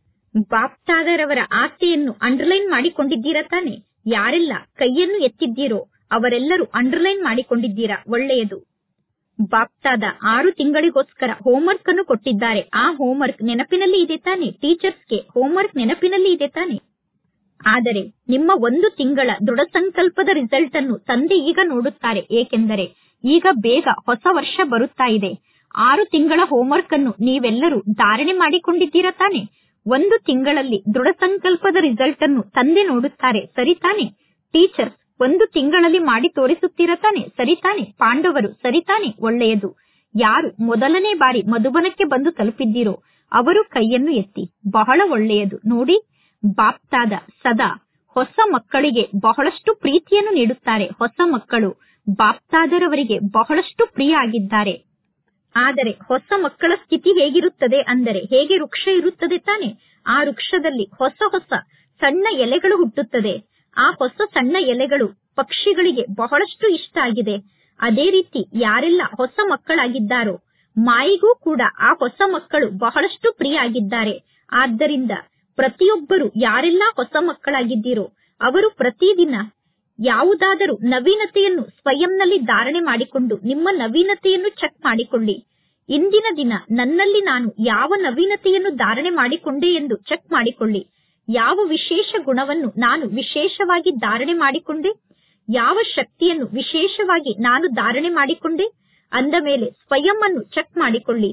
S1: ಬಾಪ್ತಾದರವರ ಆಸೆಯನ್ನು ಅಂಡರ್ಲೈನ್ ಮಾಡಿಕೊಂಡಿದ್ದೀರಾ ತಾನೆ ಯಾರೆಲ್ಲ ಕೈಯನ್ನು ಎತ್ತಿದ್ದೀರೋ ಅವರೆಲ್ಲರೂ ಅಂಡರ್ಲೈನ್ ಮಾಡಿಕೊಂಡಿದ್ದೀರಾ ಒಳ್ಳೆಯದು ಬಾಪ್ತಾದ ಆರು ತಿಂಗಳಿಗೋಸ್ಕರ ಹೋಂವರ್ಕ್ ಅನ್ನು ಕೊಟ್ಟಿದ್ದಾರೆ ಆ ಹೋಂವರ್ಕ್ ನೆನಪಿನಲ್ಲಿ ಇದೆ ತಾನೆ ಟೀಚರ್ಸ್ಗೆ ಹೋಂವರ್ಕ್ ನೆನಪಿನಲ್ಲಿ ಇದೆ ತಾನೆ ಆದರೆ ನಿಮ್ಮ ಒಂದು ತಿಂಗಳ ದೃಢ ಸಂಕಲ್ಪದ ರಿಸಲ್ಟ್ ಅನ್ನು ತಂದೆ ಈಗ ನೋಡುತ್ತಾರೆ ಏಕೆಂದರೆ ಈಗ ಬೇಗ ಹೊಸ ವರ್ಷ ಬರುತ್ತಾ ಇದೆ ಆರು ತಿಂಗಳ ಹೋಂವರ್ಕ್ ಅನ್ನು ನೀವೆಲ್ಲರೂ ಧಾರಣೆ ಮಾಡಿಕೊಂಡಿದ್ದೀರಾ ತಾನೆ ಒಂದು ತಿಂಗಳಲ್ಲಿ ದೃಢ ಸಂಕಲ್ಪದ ರಿಸಲ್ಟ್ ಅನ್ನು ತಂದೆ ನೋಡುತ್ತಾರೆ ಸರಿ ತಾನೆ ಟೀಚರ್ಸ್ ಒಂದು ತಿಂಗಳಲ್ಲಿ ಮಾಡಿ ತೋರಿಸುತ್ತೀರಾ ತಾನೆ ಸರಿ ತಾನೆ ಪಾಂಡವರು ಸರಿ ತಾನೆ ಒಳ್ಳೆಯದು ಯಾರು ಮೊದಲನೇ ಬಾರಿ ಮಧುಬನಕ್ಕೆ ಬಂದು ತಲುಪಿದ್ದೀರೋ ಅವರು ಕೈಯನ್ನು ಎತ್ತಿ ಬಹಳ ಒಳ್ಳೆಯದು ನೋಡಿ ಬಾಪ್ತಾದ ಸದಾ ಹೊಸ ಮಕ್ಕಳಿಗೆ ಬಹಳಷ್ಟು ಪ್ರೀತಿಯನ್ನು ನೀಡುತ್ತಾರೆ ಹೊಸ ಮಕ್ಕಳು ಬಾಪ್ತಾದರವರಿಗೆ ಬಹಳಷ್ಟು ಪ್ರಿಯ ಆಗಿದ್ದಾರೆ ಆದರೆ ಹೊಸ ಮಕ್ಕಳ ಸ್ಥಿತಿ ಹೇಗಿರುತ್ತದೆ ಅಂದರೆ ಹೇಗೆ ವೃಕ್ಷ ಇರುತ್ತದೆ ತಾನೆ ಆ ವೃಕ್ಷದಲ್ಲಿ ಹೊಸ ಹೊಸ ಸಣ್ಣ ಎಲೆಗಳು ಹುಟ್ಟುತ್ತದೆ ಆ ಹೊಸ ಸಣ್ಣ ಎಲೆಗಳು ಪಕ್ಷಿಗಳಿಗೆ ಬಹಳಷ್ಟು ಇಷ್ಟ ಆಗಿದೆ ಅದೇ ರೀತಿ ಯಾರೆಲ್ಲ ಹೊಸ ಮಕ್ಕಳಾಗಿದ್ದಾರೋ ಮಾಯಿಗೂ ಕೂಡ ಆ ಹೊಸ ಮಕ್ಕಳು ಬಹಳಷ್ಟು ಪ್ರಿಯ ಆಗಿದ್ದಾರೆ ಆದ್ದರಿಂದ ಪ್ರತಿಯೊಬ್ಬರು ಯಾರೆಲ್ಲ ಹೊಸ ಮಕ್ಕಳಾಗಿದ್ದೀರೋ ಅವರು ಪ್ರತಿದಿನ ಯಾವುದಾದರೂ ನವೀನತೆಯನ್ನು ಸ್ವಯಂನಲ್ಲಿ ಧಾರಣೆ ಮಾಡಿಕೊಂಡು ನಿಮ್ಮ ನವೀನತೆಯನ್ನು ಚೆಕ್ ಮಾಡಿಕೊಳ್ಳಿ ಇಂದಿನ ದಿನ ನನ್ನಲ್ಲಿ ನಾನು ಯಾವ ನವೀನತೆಯನ್ನು ಧಾರಣೆ ಮಾಡಿಕೊಂಡೆ ಎಂದು ಚೆಕ್ ಮಾಡಿಕೊಳ್ಳಿ ಯಾವ ವಿಶೇಷ ಗುಣವನ್ನು ನಾನು ವಿಶೇಷವಾಗಿ ಧಾರಣೆ ಮಾಡಿಕೊಂಡೆ ಯಾವ ಶಕ್ತಿಯನ್ನು ವಿಶೇಷವಾಗಿ ನಾನು ಧಾರಣೆ ಮಾಡಿಕೊಂಡೆ ಅಂದ ಮೇಲೆ ಸ್ವಯಂ ಅನ್ನು ಚೆಕ್ ಮಾಡಿಕೊಳ್ಳಿ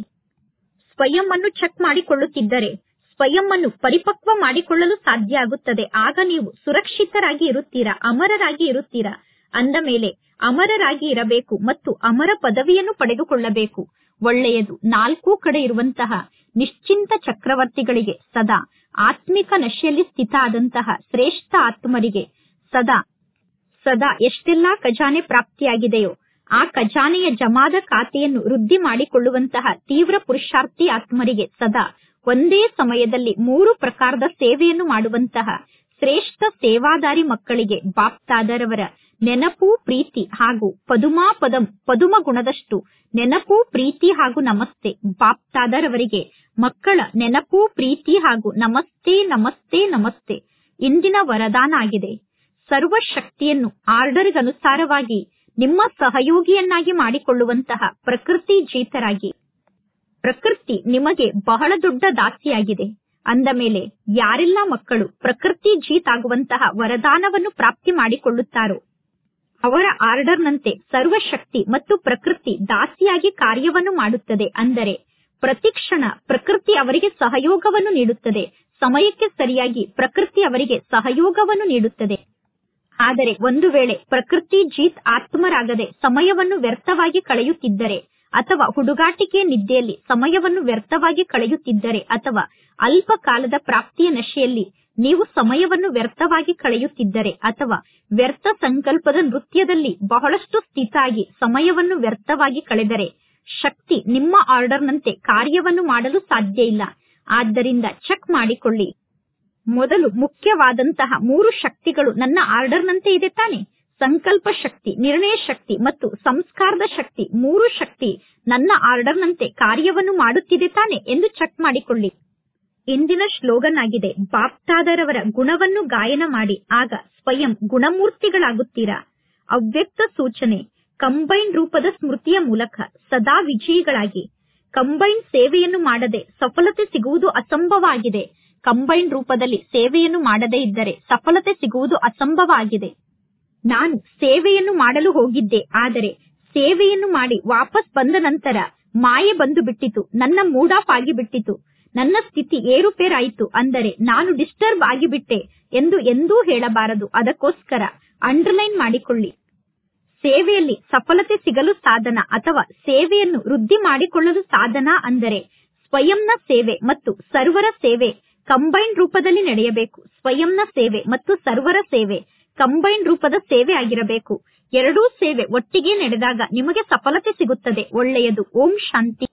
S1: ಸ್ವಯಂ ಅನ್ನು ಚೆಕ್ ಮಾಡಿಕೊಳ್ಳುತ್ತಿದ್ದರೆ ಸ್ವಯಂ ಅನ್ನು ಪರಿಪಕ್ವ ಮಾಡಿಕೊಳ್ಳಲು ಸಾಧ್ಯ ಆಗುತ್ತದೆ ಆಗ ನೀವು ಸುರಕ್ಷಿತರಾಗಿ ಇರುತ್ತೀರಾ ಅಮರರಾಗಿ ಇರುತ್ತೀರಾ ಅಂದ ಮೇಲೆ ಅಮರರಾಗಿ ಇರಬೇಕು ಮತ್ತು ಅಮರ ಪದವಿಯನ್ನು ಪಡೆದುಕೊಳ್ಳಬೇಕು ಒಳ್ಳೆಯದು ನಾಲ್ಕೂ ಕಡೆ ಇರುವಂತಹ ನಿಶ್ಚಿಂತ ಚಕ್ರವರ್ತಿಗಳಿಗೆ ಸದಾ ಆತ್ಮಿಕ ನಶೆಯಲ್ಲಿ ಸ್ಥಿತ ಆದಂತಹ ಶ್ರೇಷ್ಠ ಆತ್ಮರಿಗೆ ಸದಾ ಸದಾ ಎಷ್ಟೆಲ್ಲಾ ಖಜಾನೆ ಪ್ರಾಪ್ತಿಯಾಗಿದೆಯೋ ಆ ಖಜಾನೆಯ ಜಮಾದ ಖಾತೆಯನ್ನು ವೃದ್ಧಿ ಮಾಡಿಕೊಳ್ಳುವಂತಹ ತೀವ್ರ ಪುರುಷಾರ್ಥಿ ಆತ್ಮರಿಗೆ ಸದಾ ಒಂದೇ ಸಮಯದಲ್ಲಿ ಮೂರು ಪ್ರಕಾರದ ಸೇವೆಯನ್ನು ಮಾಡುವಂತಹ ಶ್ರೇಷ್ಠ ಸೇವಾದಾರಿ ಮಕ್ಕಳಿಗೆ ಬಾಪ್ತಾದರವರ ನೆನಪು ಪ್ರೀತಿ ಹಾಗೂ ಪದುಮಾ ಪದಂ ಪದುಮ ಗುಣದಷ್ಟು ನೆನಪು ಪ್ರೀತಿ ಹಾಗೂ ನಮಸ್ತೆ ಬಾಪ್ತಾದರವರಿಗೆ ಮಕ್ಕಳ ನೆನಪು ಪ್ರೀತಿ ಹಾಗೂ ನಮಸ್ತೆ ನಮಸ್ತೆ ನಮಸ್ತೆ ಇಂದಿನ ವರದಾನ ಆಗಿದೆ ಸರ್ವ ಶಕ್ತಿಯನ್ನು ಆರ್ಡರ್ಗನುಸಾರವಾಗಿ ನಿಮ್ಮ ಸಹಯೋಗಿಯನ್ನಾಗಿ ಮಾಡಿಕೊಳ್ಳುವಂತಹ ಪ್ರಕೃತಿ ಜೀತರಾಗಿ ಪ್ರಕೃತಿ ನಿಮಗೆ ಬಹಳ ದೊಡ್ಡ ದಾಸಿಯಾಗಿದೆ ಅಂದ ಮೇಲೆ ಯಾರೆಲ್ಲ ಮಕ್ಕಳು ಪ್ರಕೃತಿ ಜೀತ್ ಆಗುವಂತಹ ವರದಾನವನ್ನು ಪ್ರಾಪ್ತಿ ಮಾಡಿಕೊಳ್ಳುತ್ತಾರೋ ಅವರ ಆರ್ಡರ್ನಂತೆ ಸರ್ವಶಕ್ತಿ ಮತ್ತು ಪ್ರಕೃತಿ ದಾಸಿಯಾಗಿ ಕಾರ್ಯವನ್ನು ಮಾಡುತ್ತದೆ ಅಂದರೆ ಪ್ರತಿಕ್ಷಣ ಪ್ರಕೃತಿ ಅವರಿಗೆ ಸಹಯೋಗವನ್ನು ನೀಡುತ್ತದೆ ಸಮಯಕ್ಕೆ ಸರಿಯಾಗಿ ಪ್ರಕೃತಿ ಅವರಿಗೆ ಸಹಯೋಗವನ್ನು ನೀಡುತ್ತದೆ ಆದರೆ ಒಂದು ವೇಳೆ ಪ್ರಕೃತಿ ಜೀತ್ ಆತ್ಮರಾಗದೆ ಸಮಯವನ್ನು ವ್ಯರ್ಥವಾಗಿ ಕಳೆಯುತ್ತಿದ್ದರೆ ಅಥವಾ ಹುಡುಗಾಟಿಕೆ ನಿದ್ದೆಯಲ್ಲಿ ಸಮಯವನ್ನು ವ್ಯರ್ಥವಾಗಿ ಕಳೆಯುತ್ತಿದ್ದರೆ ಅಥವಾ ಅಲ್ಪ ಕಾಲದ ಪ್ರಾಪ್ತಿಯ ನಶೆಯಲ್ಲಿ ನೀವು ಸಮಯವನ್ನು ವ್ಯರ್ಥವಾಗಿ ಕಳೆಯುತ್ತಿದ್ದರೆ ಅಥವಾ ವ್ಯರ್ಥ ಸಂಕಲ್ಪದ ನೃತ್ಯದಲ್ಲಿ ಬಹಳಷ್ಟು ಸ್ಥಿತಾಗಿ ಸಮಯವನ್ನು ವ್ಯರ್ಥವಾಗಿ ಕಳೆದರೆ ಶಕ್ತಿ ನಿಮ್ಮ ಆರ್ಡರ್ನಂತೆ ಕಾರ್ಯವನ್ನು ಮಾಡಲು ಸಾಧ್ಯ ಇಲ್ಲ ಆದ್ದರಿಂದ ಚೆಕ್ ಮಾಡಿಕೊಳ್ಳಿ ಮೊದಲು ಮುಖ್ಯವಾದಂತಹ ಮೂರು ಶಕ್ತಿಗಳು ನನ್ನ ಆರ್ಡರ್ನಂತೆ ಇದೆ ತಾನೆ ಸಂಕಲ್ಪ ಶಕ್ತಿ ನಿರ್ಣಯ ಶಕ್ತಿ ಮತ್ತು ಸಂಸ್ಕಾರದ ಶಕ್ತಿ ಮೂರು ಶಕ್ತಿ ನನ್ನ ಆರ್ಡರ್ನಂತೆ ಕಾರ್ಯವನ್ನು ಮಾಡುತ್ತಿದೆ ತಾನೆ ಎಂದು ಚೆಕ್ ಮಾಡಿಕೊಳ್ಳಿ ಇಂದಿನ ಶ್ಲೋಗನ್ ಆಗಿದೆ ಬಾಪ್ತಾದರವರ ಗುಣವನ್ನು ಗಾಯನ ಮಾಡಿ ಆಗ ಸ್ವಯಂ ಗುಣಮೂರ್ತಿಗಳಾಗುತ್ತೀರಾ ಅವ್ಯಕ್ತ ಸೂಚನೆ ಕಂಬೈನ್ ರೂಪದ ಸ್ಮೃತಿಯ ಮೂಲಕ ಸದಾ ವಿಜಯಿಗಳಾಗಿ ಕಂಬೈನ್ ಸೇವೆಯನ್ನು ಮಾಡದೆ ಸಫಲತೆ ಸಿಗುವುದು ಅಸಂಭವ ಆಗಿದೆ ಕಂಬೈನ್ ರೂಪದಲ್ಲಿ ಸೇವೆಯನ್ನು ಮಾಡದೇ ಇದ್ದರೆ ಸಫಲತೆ ಸಿಗುವುದು ಅಸಂಭವ ಆಗಿದೆ ನಾನು ಸೇವೆಯನ್ನು ಮಾಡಲು ಹೋಗಿದ್ದೆ ಆದರೆ ಸೇವೆಯನ್ನು ಮಾಡಿ ವಾಪಸ್ ಬಂದ ನಂತರ ಮಾಯೆ ಬಂದು ಬಿಟ್ಟಿತು ನನ್ನ ಮೂಡ್ ಆಫ್ ಆಗಿಬಿಟ್ಟಿತು ನನ್ನ ಸ್ಥಿತಿ ಏರುಪೇರಾಯಿತು ಅಂದರೆ ನಾನು ಡಿಸ್ಟರ್ಬ್ ಆಗಿಬಿಟ್ಟೆ ಎಂದು ಎಂದೂ ಹೇಳಬಾರದು ಅದಕ್ಕೋಸ್ಕರ ಅಂಡರ್ಲೈನ್ ಮಾಡಿಕೊಳ್ಳಿ ಸೇವೆಯಲ್ಲಿ ಸಫಲತೆ ಸಿಗಲು ಸಾಧನ ಅಥವಾ ಸೇವೆಯನ್ನು ವೃದ್ಧಿ ಮಾಡಿಕೊಳ್ಳಲು ಸಾಧನ ಅಂದರೆ ಸ್ವಯಂನ ಸೇವೆ ಮತ್ತು ಸರ್ವರ ಸೇವೆ ಕಂಬೈನ್ ರೂಪದಲ್ಲಿ ನಡೆಯಬೇಕು ಸ್ವಯಂನ ಸೇವೆ ಮತ್ತು ಸರ್ವರ ಸೇವೆ ಕಂಬೈನ್ ರೂಪದ ಸೇವೆ ಆಗಿರಬೇಕು ಎರಡೂ ಸೇವೆ ಒಟ್ಟಿಗೆ ನಡೆದಾಗ ನಿಮಗೆ ಸಫಲತೆ ಸಿಗುತ್ತದೆ ಒಳ್ಳೆಯದು ಓಂ ಶಾಂತಿ